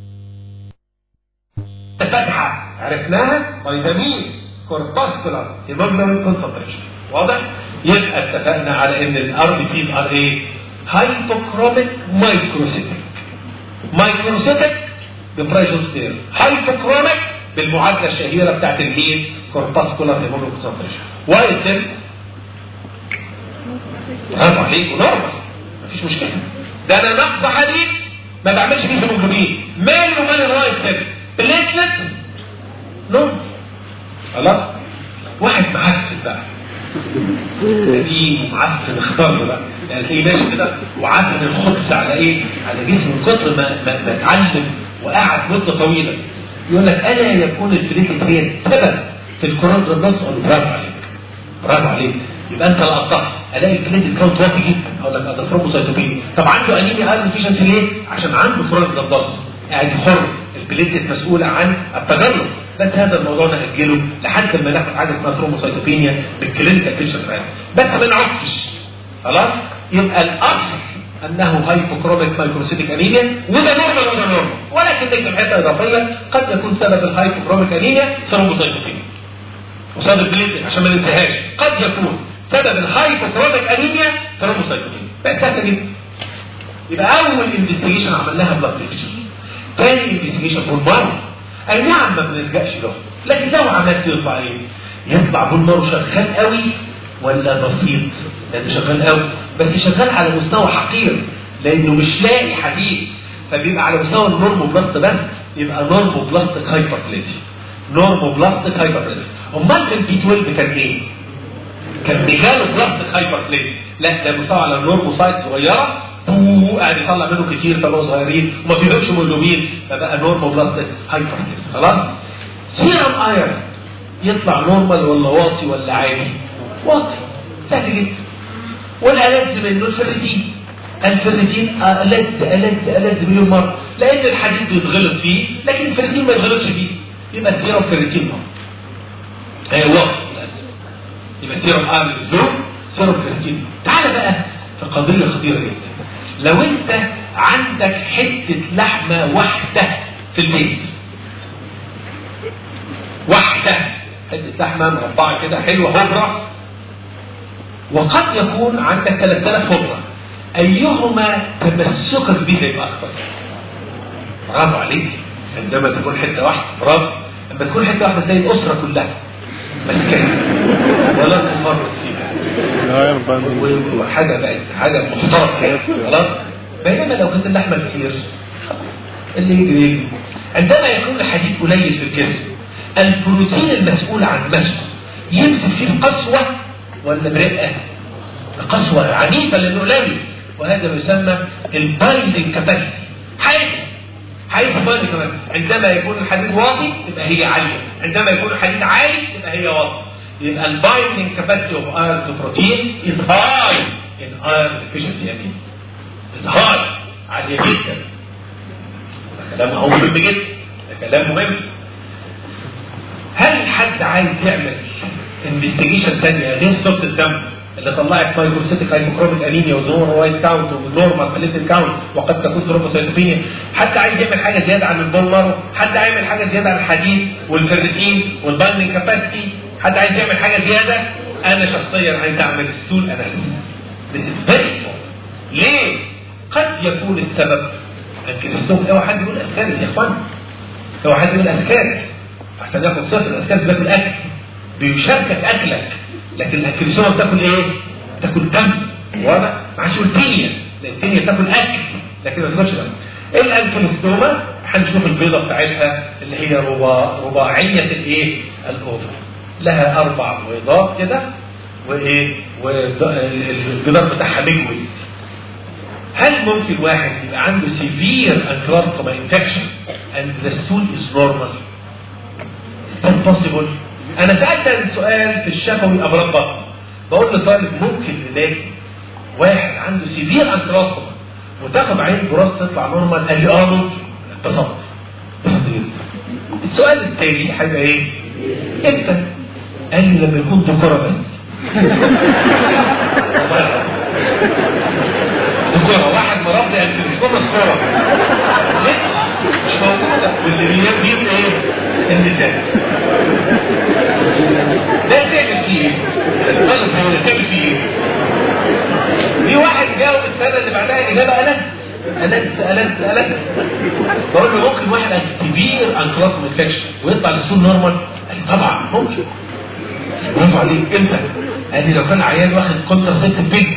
[SPEAKER 1] فتحة عرفناها فيتامين كورباسكولار هيموجلوبين كونسنتريشن واضح؟ يبقى اتفقنا على ان الار بي سي ار ايه؟ هايبوكروميك مايكروسيتك مايكروسيتك ببريشر ستير هايبوكروميك بالمعادله الشهيره بتاعت الهين كورباسكولار هيموجلوبين كونسنتريشن وايتم برافو عليك نورمال مفيش مشكله ده انا نقص حديد ما بعملش فيه هيموجلوبين ماله ومال الرايت سيل بليتلت نورمال خلاص واحد معفن بقى في معفن اختار بقى يعني في ناس كده وعفن الخبز على ايه؟ على جسمه من كتر ما ما ما اتعلم وقعد مده طويله يقول لك الا يكون الفريق هي السبب في الكورونا النص برافو عليك برافو عليك يبقى انت لقطتها الاقي البليتد كاونت واطي جدا اقول لك ده ثرومبوسايتوبينيا طب عنده انيميا ايرون ديفيشنسي ليه؟ عشان عنده كرونيك بلاد قاعد حر البليتد مسؤولة عن التجلط بس هذا الموضوع نأجله لحد ما ناخد حاجة اسمها ثرومبوسايتوبينيا بالكلينيكال بيشن بس ما نعكش خلاص يبقى الاصل انه هايبوكروميك مايكروسيتيك انيميا وده نورمال وده نورمال ولكن نكتب حته اضافيه قد يكون سبب الهايبوكروميك انيميا ثرومبوسايتوبينيا وسبب البليتد عشان ما ننتهاش قد يكون سبب الهايبوكروميك انيميا ثرومبوسايتوبينيا بقت سهله جدا يبقى اول انفستيجيشن عملناها بلاد بريشر تاني انفستيجيشن بول مارو اي نعم ما بنلجاش له لكن لو عملت يطلع ايه؟ يطلع بول مارو شغال قوي ولا بسيط؟ لانه شغال قوي بس شغال على مستوى حقير لانه مش لاقي حديد فبيبقى على مستوى النورمو بلاست بس يبقى نورمو بلاستيك هايبربليسيا نورمو بلاستيك هايبربليسيا امال في البي 12 كان ايه؟ كان ميجالو بلاستيك هايبربليسيا لا ده مستوى على النورمو سايت صغيره قاعد يطلع منه كتير فبقوا صغيرين وما بيهمش مولومين فبقى نورمال بلاستيك هايبربليسيا خلاص؟ سيرم ايرون يطلع نورمال ولا واطي ولا عادي؟ واطي سهل جدا والالات منه الفريتين الفريتين ألد ألد ألد مليون مرة لأن الحديد بيتغلط فيه لكن الفريتين ما يتغلطش فيه يبقى السيرم فريتين مرة هي واضح يبقى سيرم ار الاسلوب سيرم فريتين تعال بقى في قضية خطيرة جدا لو انت عندك حتة لحمة واحدة في البيت واحدة حتة لحمة مربعة كده حلوة هبرة وقد يكون عندك 3000 هبرة أيهما تمسكك به يبقى أكثر برافو عليك عندما تكون حتة واحدة برافو لما تكون حتة واحدة تلاقي الأسرة كلها مسكنة ولا تفرط فيها وحاجة بقت حاجة محترمة خلاص بينما لو كانت اللحمة كتير اللي يجري يجري عندما يكون الحديد قليل في الجسم البروتين المسؤول عن مسكه يمسك فيه قسوة ولا برقة قسوة عنيفة لأنه قليل وهذا يسمى البايندنج كاباسيتي حاجة حيث بايندنج كمان عندما يكون الحديد واطي يبقى هي عالية عندما يكون الحديد عالي يبقى هي واطي يبقى البايندنج كاباسيتي اوف ايرون تو بروتين از هاي ان ايرون ديفيشنسي انيميا از هاي عالية جدا ده كلام هو مهم جدا ده كلام مهم هل حد عايز يعمل انفستيجيشن ثانيه غير صوره الدم اللي طلعت مايكروسيتيك هايبوكروميك انيميا ونور وايت كاونت ونورمال بليتد كاونت وقد تكون ثرومبوسايتوبينيا حد عايز يعمل حاجه زياده عن البول مارو حد عايز يعمل حاجه زياده عن الحديد والفيرتين والبايندنج كاباسيتي حد عايز يعمل حاجه زياده انا شخصيا عايز اعمل السول اناليسيس This is very important. ليه؟ قد يكون السبب الكريستوم اوعى حد يقول اسكاري يا اخوان اوعى حد يقول اسكاري عشان ياخد صفر الاسكاري بياكل اكل بيشاركك اكلك لكن الكريستوم بتاكل ايه؟ بتاكل دم واضح؟ معاش التينيا لان التينيا بتاكل اكل لكن ما بتاكلش دم الانكلوستوما هنشوف البيضه بتاعتها اللي هي ربا رباعيه الايه؟ الاوفر لها اربع بيضات كده وايه؟ والجدار بتاعها بيجوي هل ممكن واحد يبقى عنده severe ankylosoma infection and the stool is normal؟ Is possible؟ أنا سألت السؤال في الشفوي أمراض بطن بقول لطالب ممكن نلاقي واحد عنده severe ankylosoma وتاخد عين براس تطلع نورمال قال لي اه ممكن تصرف السؤال التالي هيبقى ايه؟ امتى؟ قال لي لما يكون دكتورة بس دكتورة واحد مربي التلسكوب الصورة مش موجودة واللي بينام بيبقى ايه؟ النساء ده تعمل فيه ايه؟ الطالب هو تعمل فيه ايه؟ في واحد جاوب السنة اللي بعدها إجابة ألد ألد ألد ألد بقول له ممكن واحد كبير عن كلاس انفكشن ويطلع للسول نورمال؟ قال لي طبعا ممكن برافو عليك امتى؟ قال لي لو كان عيان واخد كونتر ست بيج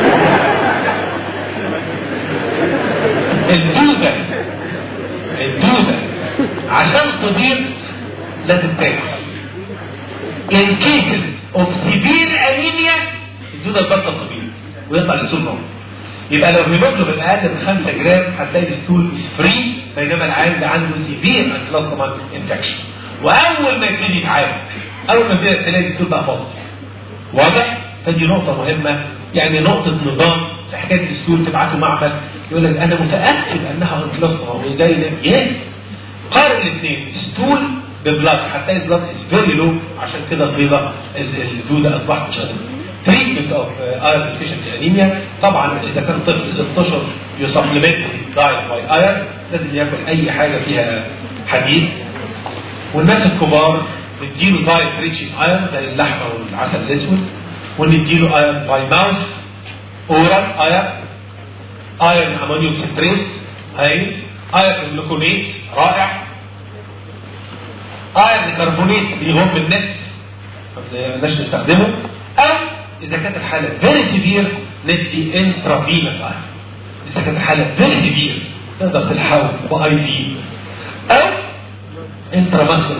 [SPEAKER 1] الدودة الدودة عشان تضيق لازم تاكل in cases of severe anemia الدودة تبطل تبيض ويطلع للسول نورمال يبقى لو هيموجلوبين اقل من 5 جرام هتلاقي الستول فري بينما العيان ده عنده سيفير انكلوستومال انفكشن واول ما يبتدي يتعالج اول ما يبتدي تلاقي الستول بقى فاضي واضح؟
[SPEAKER 2] فدي نقطة مهمة يعني نقطة نظام في حكاية الستول تبعته معمل يقول لك أنا متأكد أنها انفلوسما وده يس قارن الاثنين ستول ببلاد هتلاقي البلاد از فيري لو عشان كده البيضة الدودة أصبحت شغالة تريتمنت اوف ايرون ديفيشنسي انيميا طبعا اذا كان طفل 6 اشهر يسبلمنت دايت باي ايرون لازم ياكل اي حاجه فيها حديد والناس الكبار نديله دايت ريتش ايرون زي اللحمه والعسل الاسود ونديله ايرون باي ماوث اورال ايرون ايرون امونيوم ستريت هاي ايرون جلوكونيت رائع ايرون كربونيت بيهم النفس ما بنقدرش نستخدمه او اذا كانت الحاله فيري سيفير ندي انترافينس ايرون اذا كانت الحاله فيري سيفير تقدر تلحقه باي في او انتراماسكولار